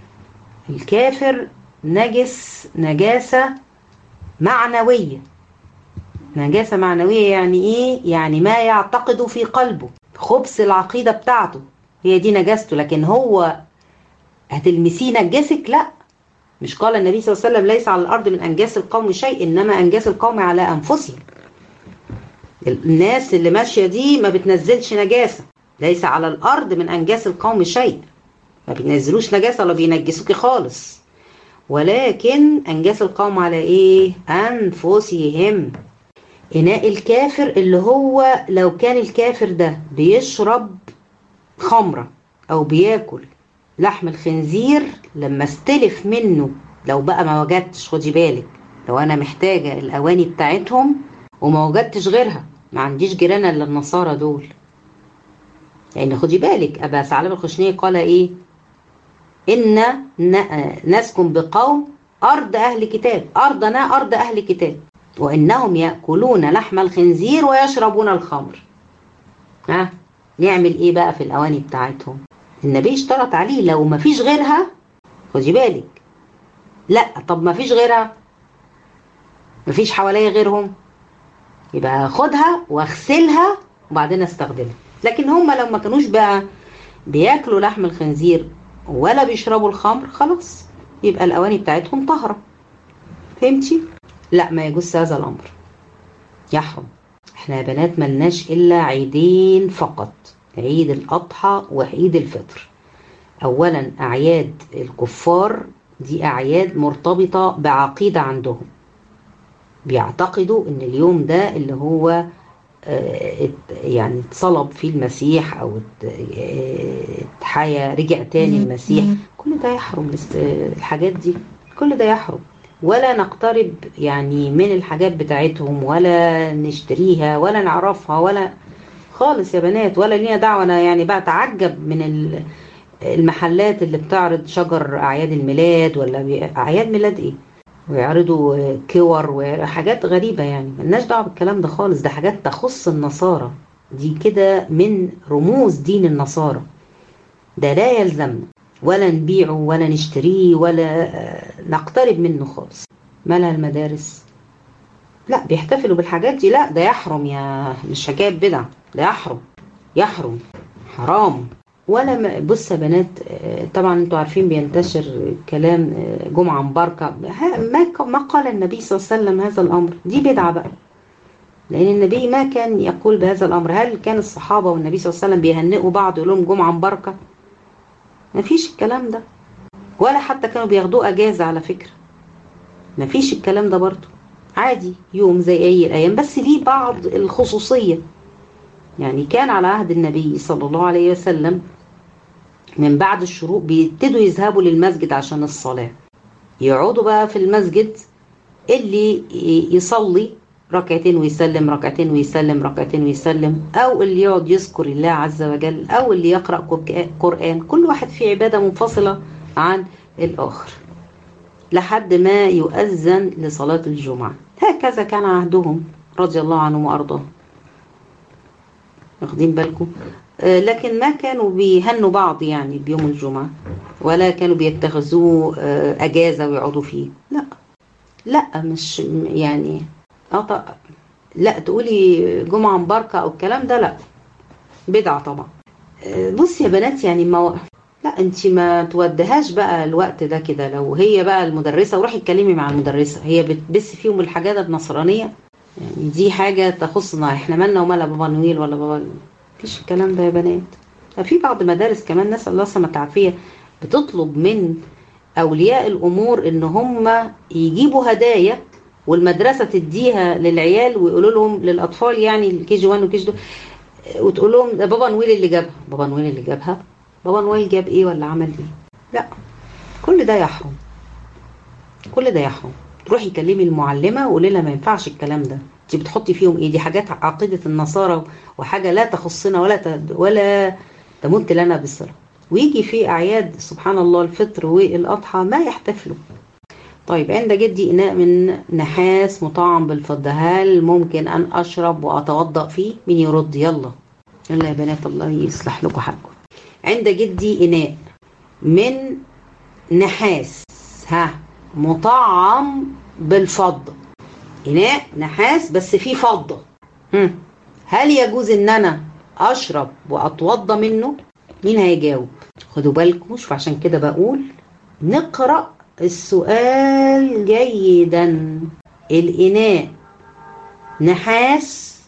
الكافر نجس نجاسة معنوية نجاسة معنوية يعني ايه يعني ما يعتقد في قلبه خبث العقيدة بتاعته هي دي نجاسته لكن هو هتلمسيه نجسك لا مش قال النبي صلى الله عليه وسلم ليس على الارض من انجاس القوم شيء انما انجاس القوم على انفسهم الناس اللي ماشيه دي ما بتنزلش نجاسه ليس على الارض من انجاس القوم شيء ما بينزلوش نجاسه ولا بينجسوكي خالص ولكن انجاس القوم على ايه انفسهم اناء الكافر اللي هو لو كان الكافر ده بيشرب خمره او بياكل لحم الخنزير لما استلف منه لو بقى ما وجدتش خدي بالك لو انا محتاجه الاواني بتاعتهم وما وجدتش غيرها ما عنديش جيران الا النصارى دول لان يعني خدي بالك ابا ثعلب الخشني قال ايه ان نسكن بقوم ارض اهل كتاب ارضنا ارض اهل كتاب وانهم ياكلون لحم الخنزير ويشربون الخمر ها نعمل ايه بقى في الاواني بتاعتهم النبي اشترط عليه لو ما فيش غيرها خدي بالك لا طب ما فيش غيرها مفيش حواليا غيرهم يبقى اخدها واغسلها وبعدين استخدمها لكن هم لو ما كانوش بقى بياكلوا لحم الخنزير ولا بيشربوا الخمر خلاص يبقى الاواني بتاعتهم طاهره فهمتي لا ما يجوز هذا الامر يحرم احنا يا بنات ملناش الا عيدين فقط عيد الاضحى وعيد الفطر اولا اعياد الكفار دي اعياد مرتبطه بعقيده عندهم بيعتقدوا ان اليوم ده اللي هو يعني اتصلب فيه المسيح او اتحيا رجع تاني المسيح كل ده يحرم الحاجات دي كل ده يحرم ولا نقترب يعني من الحاجات بتاعتهم ولا نشتريها ولا نعرفها ولا خالص يا بنات ولا لينا دعوه انا يعني بقى اتعجب من المحلات اللي بتعرض شجر اعياد الميلاد ولا اعياد ميلاد ايه ويعرضوا كور وحاجات غريبة يعني ملناش دعوة بالكلام ده خالص ده حاجات تخص النصارى دي كده من رموز دين النصارى ده لا يلزمنا ولا نبيعه ولا نشتريه ولا نقترب منه خالص مالها المدارس لا بيحتفلوا بالحاجات دي لا ده يحرم يا مش حكاية بدع ده يحرم يحرم حرام ولا بص يا بنات طبعا انتوا عارفين بينتشر كلام جمعة مباركة ما ما قال النبي صلى الله عليه وسلم هذا الأمر دي بدعة بقى لأن النبي ما كان يقول بهذا الأمر هل كان الصحابة والنبي صلى الله عليه وسلم بيهنئوا بعض يقول لهم جمعة مباركة ما فيش الكلام ده ولا حتى كانوا بياخدوه أجازة على فكرة ما فيش الكلام ده برضو عادي يوم زي أي الأيام بس ليه بعض الخصوصية يعني كان على عهد النبي صلى الله عليه وسلم من بعد الشروق بيبتدوا يذهبوا للمسجد عشان الصلاة يقعدوا بقى في المسجد اللي يصلي ركعتين ويسلم ركعتين ويسلم ركعتين ويسلم او اللي يقعد يذكر الله عز وجل او اللي يقرأ قرآن كل واحد فيه عبادة منفصلة عن الآخر لحد ما يؤذن لصلاة الجمعة هكذا كان عهدهم رضي الله عنهم وأرضاهم واخدين بالكم لكن ما كانوا بيهنوا بعض يعني بيوم الجمعة ولا كانوا بيتخذوه أجازة ويقعدوا فيه لا لا مش يعني أط... لا تقولي جمعة مباركة أو الكلام ده لا بدعة طبعا بصي يا بنات يعني ما لا انت ما تودهاش بقى الوقت ده كده لو هي بقى المدرسة وروحي اتكلمي مع المدرسة هي بتبث فيهم الحاجات النصرانية يعني دي حاجة تخصنا احنا مالنا ومالها بابا نويل ولا بابا مفيش الكلام ده يا بنات في بعض مدارس كمان نسأل الله السلامة العافية بتطلب من أولياء الأمور إن هم يجيبوا هدايا والمدرسة تديها للعيال ويقولوا لهم للأطفال يعني الكي جي 1 والكي جي 2 وتقول لهم ده بابا نويل اللي جابها بابا نويل اللي جابها بابا نويل جاب ايه ولا عمل ايه لا كل ده يحرم كل ده يحرم تروحي كلمي المعلمة وقولي لها ما ينفعش الكلام ده انت بتحطي فيهم ايه دي حاجات عقيدة النصارى وحاجة لا تخصنا ولا تد ولا تمت لنا بالصلة ويجي في اعياد سبحان الله الفطر والاضحى ما يحتفلوا طيب عند جدي اناء من نحاس مطعم بالفضة هل ممكن ان اشرب واتوضأ فيه مين يرد يلا يلا يا بنات الله يصلح لكم حالكم عند جدي اناء من نحاس ها مطعم بالفضة إناء نحاس بس فيه فضة هم. هل يجوز إن أنا أشرب وأتوضى منه؟ مين هيجاوب؟ خدوا بالكم شوف عشان كده بقول نقرأ السؤال جيدا الإناء نحاس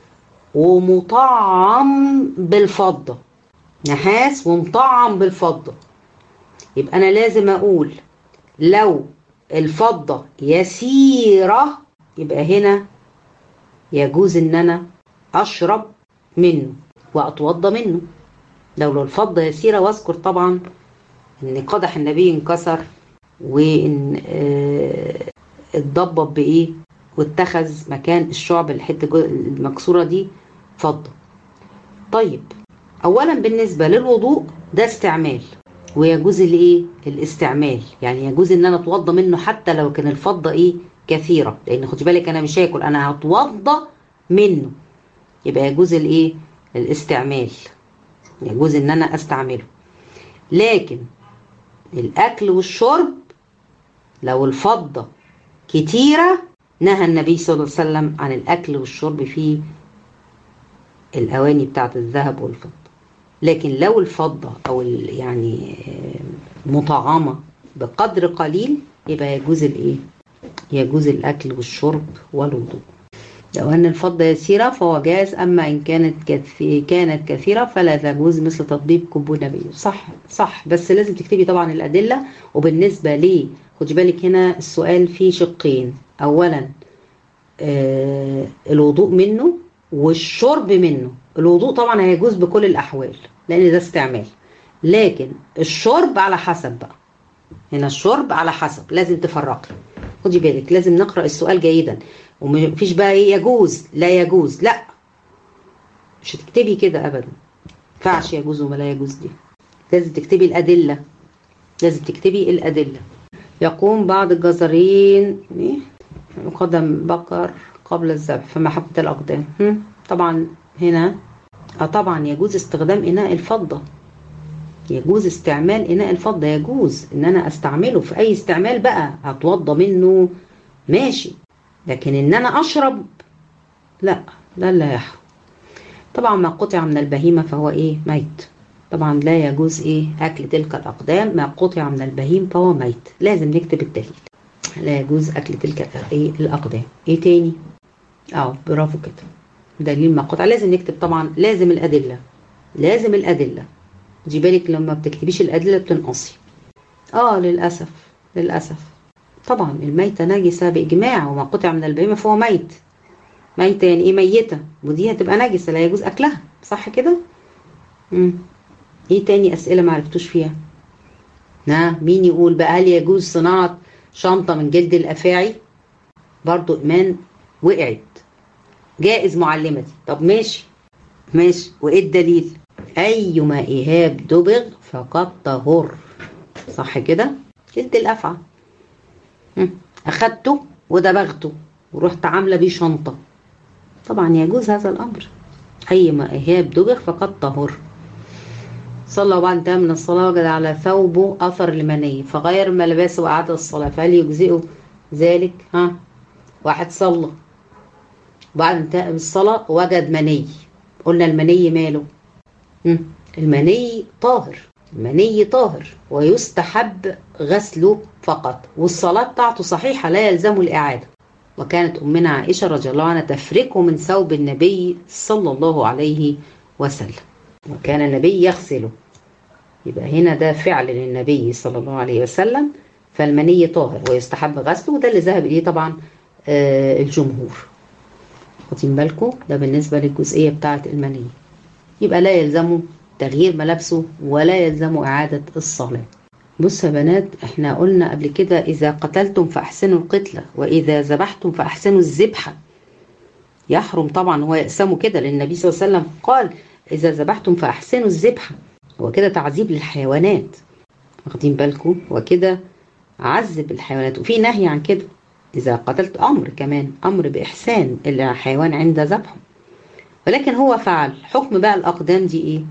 ومطعم بالفضة نحاس ومطعم بالفضة يبقى أنا لازم أقول لو الفضة يسيرة يبقى هنا يجوز ان انا اشرب منه واتوضى منه لو الفضة يسيرة واذكر طبعا ان قدح النبي انكسر وان اه اتضبب بايه واتخذ مكان الشعب الحتة المكسورة دي فضة طيب اولا بالنسبة للوضوء ده استعمال ويجوز الايه الاستعمال يعني يجوز ان انا اتوضى منه حتى لو كان الفضه ايه كثيره لان خدي بالك انا مش هاكل انا هتوضى منه يبقى يجوز الايه الاستعمال يجوز ان انا استعمله لكن الاكل والشرب لو الفضه كتيره نهى النبي صلى الله عليه وسلم عن الأكل والشرب في الأواني بتاعة الذهب والفضة لكن لو الفضة أو يعني مطعمة بقدر قليل يبقى يجوز الإيه؟ يجوز الأكل والشرب والوضوء لو أن الفضة يسيرة فهو جاز أما إن كانت كثي كانت كثيرة فلا تجوز مثل تطبيب كوب النبي صح صح بس لازم تكتبي طبعا الأدلة وبالنسبة لي خدي بالك هنا السؤال فيه شقين أولا آه الوضوء منه والشرب منه الوضوء طبعا هيجوز بكل الأحوال لأن ده استعمال لكن الشرب على حسب بقى هنا الشرب على حسب لازم تفرقي خدي بالك لازم نقرأ السؤال جيدا ومفيش بقى ايه يجوز لا يجوز لا مش هتكتبي كده ابدا ينفعش يجوز وما لا يجوز دي لازم تكتبي الأدلة لازم تكتبي الأدلة يقوم بعض الجزرين قدم بقر قبل الذبح فمحبة الأقدام طبعا هنا اه طبعا يجوز استخدام إناء الفضة يجوز استعمال إناء الفضة يجوز إن أنا أستعمله في أي استعمال بقى هتوضى منه ماشي لكن إن أنا أشرب لا لا لا يحرم طبعا ما قطع من البهيمة فهو إيه ميت طبعا لا يجوز إيه أكل تلك الأقدام ما قطع من البهيم فهو ميت لازم نكتب الدليل لا يجوز أكل تلك إيه الأقدام إيه تاني اه برافو كده دليل ما قطع لازم نكتب طبعا لازم الأدلة لازم الأدلة دي بالك لما بتكتبيش الأدلة بتنقصي اه للأسف للأسف طبعا الميتة نجسة بإجماع وما قطع من البهيمة فهو ميت ميتة يعني ايه ميتة ودي هتبقى نجسة لا يجوز أكلها صح كده مم. ايه تاني أسئلة ما عرفتوش فيها ها مين يقول بقى هل يجوز صناعة شنطة من جلد الأفاعي برضو إيمان وقعت جائز معلمتي طب ماشي ماشي وإيه الدليل أيما إيهاب دبغ فقد طهر صح كده جلد الأفعى أخدته ودبغته ورحت عاملة بيه شنطة طبعا يجوز هذا الأمر أيما إيهاب دبغ فقد طهر صلى وبعد انتهى من الصلاة وجد على ثوبه أثر لمني فغير ملبسه وأعاد الصلاة فهل يجزئه ذلك ها واحد صلى بعد انتهى من الصلاة وجد مني قلنا المني ماله مم. المني طاهر المني طاهر ويستحب غسله فقط والصلاة بتاعته صحيحة لا يلزم الإعادة وكانت أمنا عائشة رضي الله عنها تفركه من ثوب النبي صلى الله عليه وسلم وكان النبي يغسله يبقى هنا ده فعل للنبي صلى الله عليه وسلم فالمني طاهر ويستحب غسله وده اللي ذهب إليه طبعا آه الجمهور واخدين بالكم ده بالنسبة للجزئية بتاعة المني يبقى لا يلزمه تغيير ملابسه ولا يلزمه إعادة الصلاة بص يا بنات احنا قلنا قبل كده إذا قتلتم فأحسنوا القتلة وإذا ذبحتم فأحسنوا الذبحة يحرم طبعا هو يقسمه كده لأن النبي صلى الله عليه وسلم قال إذا ذبحتم فأحسنوا الذبحة هو كده تعذيب للحيوانات واخدين بالكم وكده عذب الحيوانات وفي نهي عن كده إذا قتلت أمر كمان أمر بإحسان الحيوان عند ذبحه ولكن هو فعل حكم بقى الأقدام دي إيه؟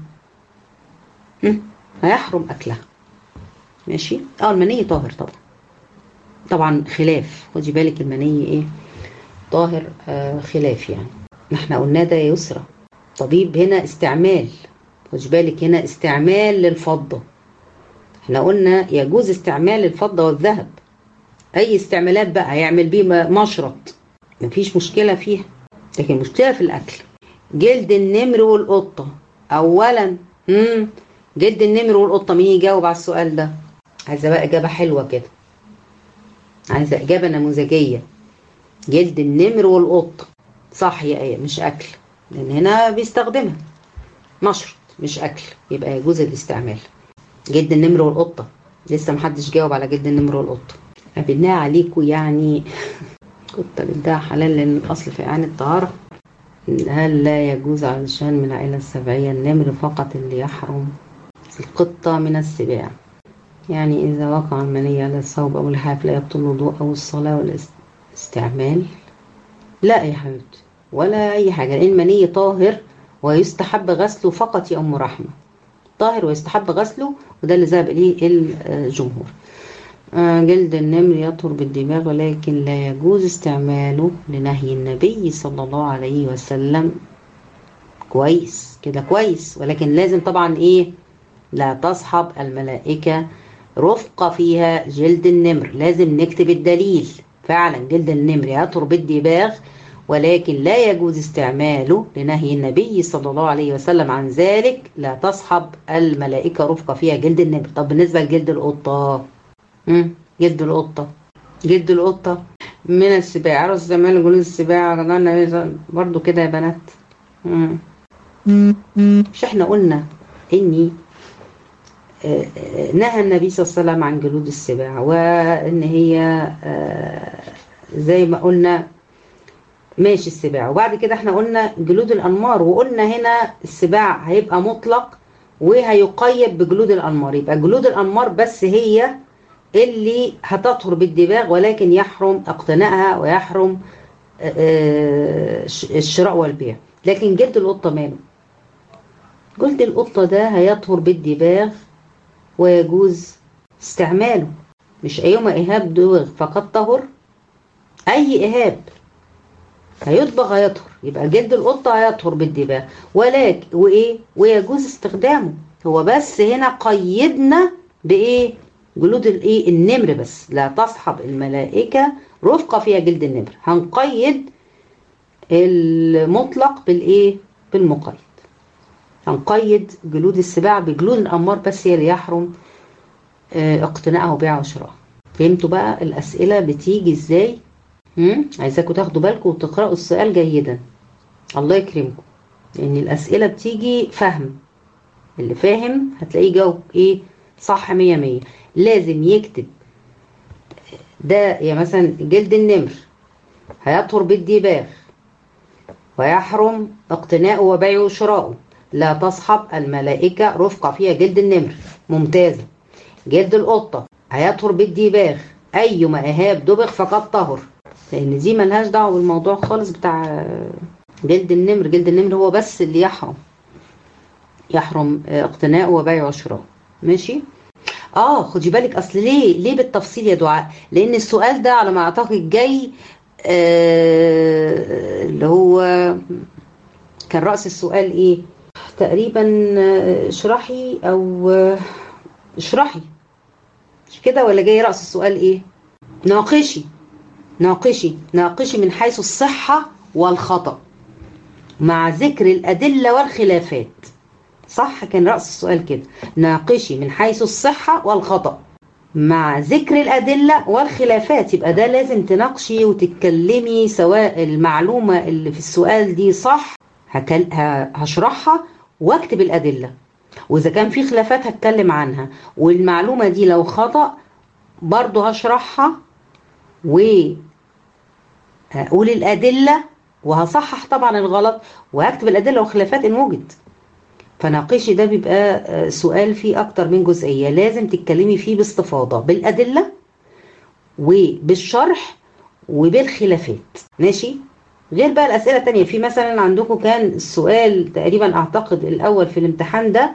هم؟ هيحرم أكلها ماشي؟ اه المني طاهر طبعا طبعا خلاف خدي بالك المني إيه؟ طاهر آه خلاف يعني احنا قلنا ده يسرى طبيب هنا استعمال خدي بالك هنا استعمال للفضة احنا قلنا يجوز استعمال الفضة والذهب اي استعمالات بقى هيعمل بيه مشرط مفيش مشكلة فيها لكن المشكلة في الاكل جلد النمر والقطة اولا مم. جلد النمر والقطة مين يجاوب على السؤال ده عايزة بقى اجابة حلوة كده عايزة اجابة نموذجية جلد النمر والقطة صح يا ايه مش اكل لان هنا بيستخدمها مشرط مش اكل يبقى يجوز الاستعمال جلد النمر والقطة لسه محدش جاوب على جلد النمر والقطة بالله عليكم يعني قطة جلدها حلال لأن الأصل في إعانة الطهارة هل لا يجوز علشان من العائلة السبعية النمر فقط اللي يحرم القطة من السباع يعني إذا وقع المني على الثوب أو اللحاف لا يبطل الوضوء أو الصلاة والاستعمال لا يا حبيبتي ولا أي حاجة لأن المني طاهر ويستحب غسله فقط يا أم رحمة طاهر ويستحب غسله وده اللي ذهب إليه الجمهور آه، جلد النمر يطهر بالدماغ ولكن لا يجوز استعماله لنهي النبي صلى الله عليه وسلم كويس كده كويس ولكن لازم طبعا ايه لا تصحب الملائكة رفقة فيها جلد النمر لازم نكتب الدليل فعلا جلد النمر يطهر بالدباغ ولكن لا يجوز استعماله لنهي النبي صلى الله عليه وسلم عن ذلك لا تصحب الملائكة رفقة فيها جلد النمر طب بالنسبة لجلد القطة مم. جلد القطة جلد القطة من السباع عرس زمان جلود السباع رجعنا برضو كده يا بنات مم. مش احنا قلنا اني آه، آه، نهى النبي صلى الله عليه وسلم عن جلود السباع وان هي آه، زي ما قلنا ماشي السباع وبعد كده احنا قلنا جلود الانمار وقلنا هنا السباع هيبقى مطلق وهيقيد بجلود الانمار يبقى جلود الانمار بس هي اللي هتطهر بالدباغ ولكن يحرم اقتنائها ويحرم آه، الشراء والبيع لكن جلد القطه ماله جلد القطه ده هيطهر بالدباغ ويجوز استعماله مش ايما اهاب دبغ فقد طهر اي اهاب هيطبخ هيطهر يبقى جلد القطة هيطهر بالدباغ ولكن وإيه ويجوز استخدامه هو بس هنا قيدنا بإيه جلود الإيه النمر بس لا تصحب الملائكة رفقة فيها جلد النمر هنقيد المطلق بالإيه بالمقيد هنقيد جلود السباع بجلود الأمار بس هي اللي يحرم اه اقتنائها وبيعها وشرائها فهمتوا بقى الأسئلة بتيجي إزاي امم عايزاكم تاخدوا بالكم وتقرأوا السؤال جيدا الله يكرمكم لأن الأسئلة بتيجي فهم اللي فاهم هتلاقيه جاوب إيه صح مية مية لازم يكتب ده يا مثلا جلد النمر هيطهر بالدباغ ويحرم اقتناؤه وبيعه وشراؤه لا تصحب الملائكة رفقة فيها جلد النمر ممتازة جلد القطة هيطهر بالدباغ أيما إهاب دبغ فقد طهر لان دي ملهاش دعوه بالموضوع خالص بتاع جلد النمر جلد النمر هو بس اللي يحرم يحرم اقتناءه وبيعه وشراءه ماشي اه خدي بالك اصل ليه ليه بالتفصيل يا دعاء لان السؤال ده على ما اعتقد جاي آه اللي هو كان راس السؤال ايه تقريبا اشرحي او اشرحي مش كده ولا جاي راس السؤال ايه ناقشي ناقشي ناقشي من حيث الصحة والخطأ مع ذكر الأدلة والخلافات صح كان رأس السؤال كده ناقشي من حيث الصحة والخطأ مع ذكر الأدلة والخلافات يبقى ده لازم تناقشي وتتكلمي سواء المعلومة اللي في السؤال دي صح هكل... هشرحها واكتب الأدلة وإذا كان في خلافات هتكلم عنها والمعلومة دي لو خطأ برضه هشرحها وهقول الأدلة وهصحح طبعا الغلط وهكتب الأدلة والخلافات إن وجد فناقشي ده بيبقى سؤال فيه أكتر من جزئية لازم تتكلمي فيه باستفاضة بالأدلة وبالشرح وبالخلافات ماشي غير بقى الأسئلة التانية في مثلا عندكم كان السؤال تقريبا أعتقد الأول في الامتحان ده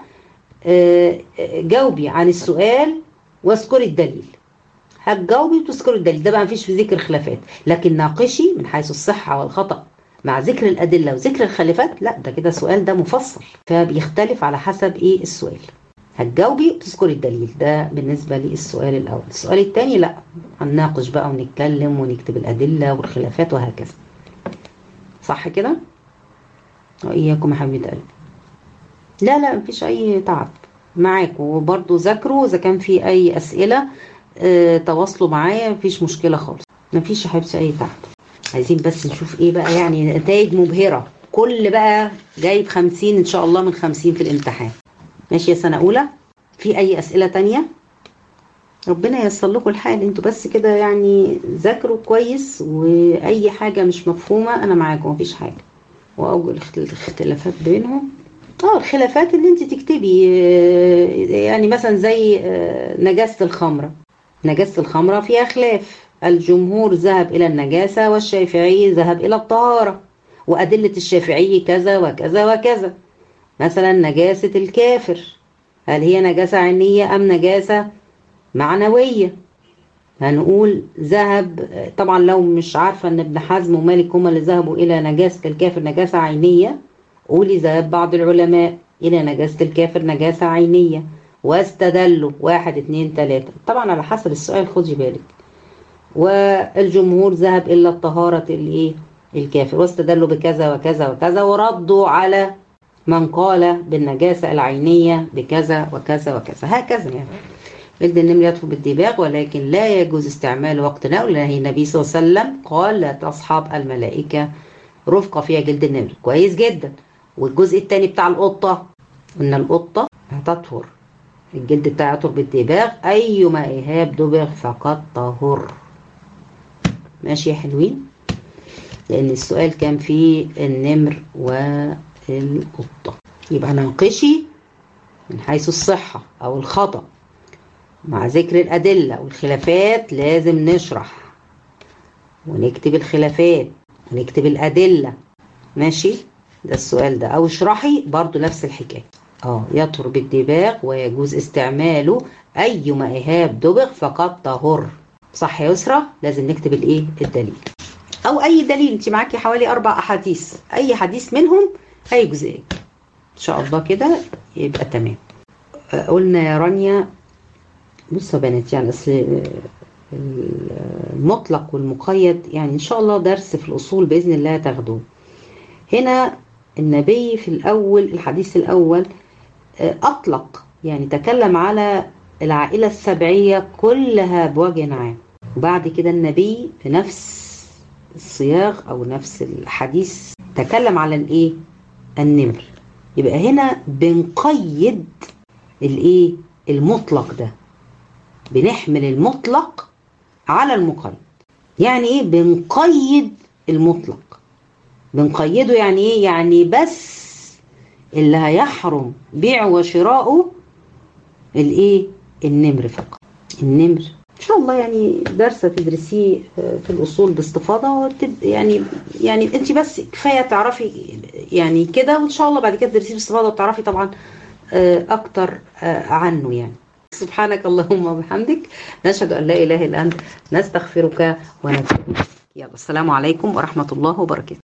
جاوبي عن السؤال واذكري الدليل هتجاوبي وتذكري الدليل ده بقى مفيش في ذكر خلافات لكن ناقشي من حيث الصحة والخطأ مع ذكر الأدلة وذكر الخلافات لا ده كده سؤال ده مفصل فبيختلف على حسب ايه السؤال هتجاوبي وتذكري الدليل ده بالنسبة للسؤال الأول السؤال الثاني لا هنناقش بقى ونتكلم ونكتب الأدلة والخلافات وهكذا صح كده وإياكم يا حبيبة قلبي لا لا مفيش أي تعب معاكم وبرضه ذاكروا إذا كان في أي أسئلة اه تواصلوا معايا مفيش مشكلة خالص مفيش يا حبيبتي أي تعب عايزين بس نشوف إيه بقى يعني نتائج مبهرة كل بقى جايب خمسين إن شاء الله من خمسين في الامتحان ماشي يا سنة أولى في أي أسئلة تانية ربنا ييسر لكم الحال انتوا بس كده يعني ذاكروا كويس واي حاجه مش مفهومه انا معاكم مفيش حاجه واوجه الاختلافات بينهم اه الخلافات اللي انت تكتبي يعني مثلا زي نجاسه الخمره نجاسه الخمره فيها خلاف الجمهور ذهب الى النجاسه والشافعي ذهب الى الطهاره وادله الشافعي كذا وكذا وكذا مثلا نجاسه الكافر هل هي نجاسه عينيه ام نجاسه معنوية هنقول ذهب طبعا لو مش عارفة ان ابن حزم ومالك هما اللي ذهبوا الى نجاسة الكافر نجاسة عينية قولي ذهب بعض العلماء الى نجاسة الكافر نجاسة عينية واستدلوا واحد اتنين تلاتة طبعا على حسب السؤال خدي بالك والجمهور ذهب الى الطهارة الايه الكافر واستدلوا بكذا وكذا وكذا وردوا على من قال بالنجاسة العينية بكذا وكذا وكذا هكذا يعني جلد النمر يطفو بالدباغ ولكن لا يجوز استعمال وقت نوم لأن النبي صلى الله عليه وسلم قال لا تصحب الملائكة رفقة فيها جلد النمر كويس جدا والجزء الثاني بتاع القطة إن القطة هتطهر الجلد بتاعها يطهر بالدباغ أيما إيهاب دبغ فقد طهر ماشي يا حلوين لأن السؤال كان في النمر والقطة يبقى نناقشي من حيث الصحة أو الخطأ مع ذكر الأدلة والخلافات لازم نشرح ونكتب الخلافات ونكتب الأدلة ماشي ده السؤال ده أو اشرحي برضو نفس الحكاية اه يطهر بالدباغ ويجوز استعماله أيما إيهاب دبغ فقد طهر صح يا يسرى لازم نكتب الايه الدليل او اي دليل انت معاكي حوالي اربع احاديث اي حديث منهم اي جزئيه ان شاء الله كده يبقى تمام قلنا يا رانيا بصوا يا بنات يعني اصل المطلق والمقيد يعني ان شاء الله درس في الاصول باذن الله تاخدوه هنا النبي في الاول الحديث الاول اطلق يعني تكلم على العائله السبعيه كلها بوجه عام وبعد كده النبي في نفس الصياغ او نفس الحديث تكلم على الايه النمر يبقى هنا بنقيد الايه المطلق ده بنحمل المطلق على المقيد يعني ايه بنقيد المطلق بنقيده يعني ايه يعني بس اللي هيحرم بيعه وشراؤه الايه النمر فقط النمر ان شاء الله يعني درس تدرسيه في الاصول باستفاضه يعني يعني انت بس كفايه تعرفي يعني كده وان شاء الله بعد كده تدرسيه باستفاضه وتعرفي طبعا اكتر عنه يعني سبحانك اللهم وبحمدك نشهد ان لا اله الا انت نستغفرك ونتوب يلا السلام عليكم ورحمه الله وبركاته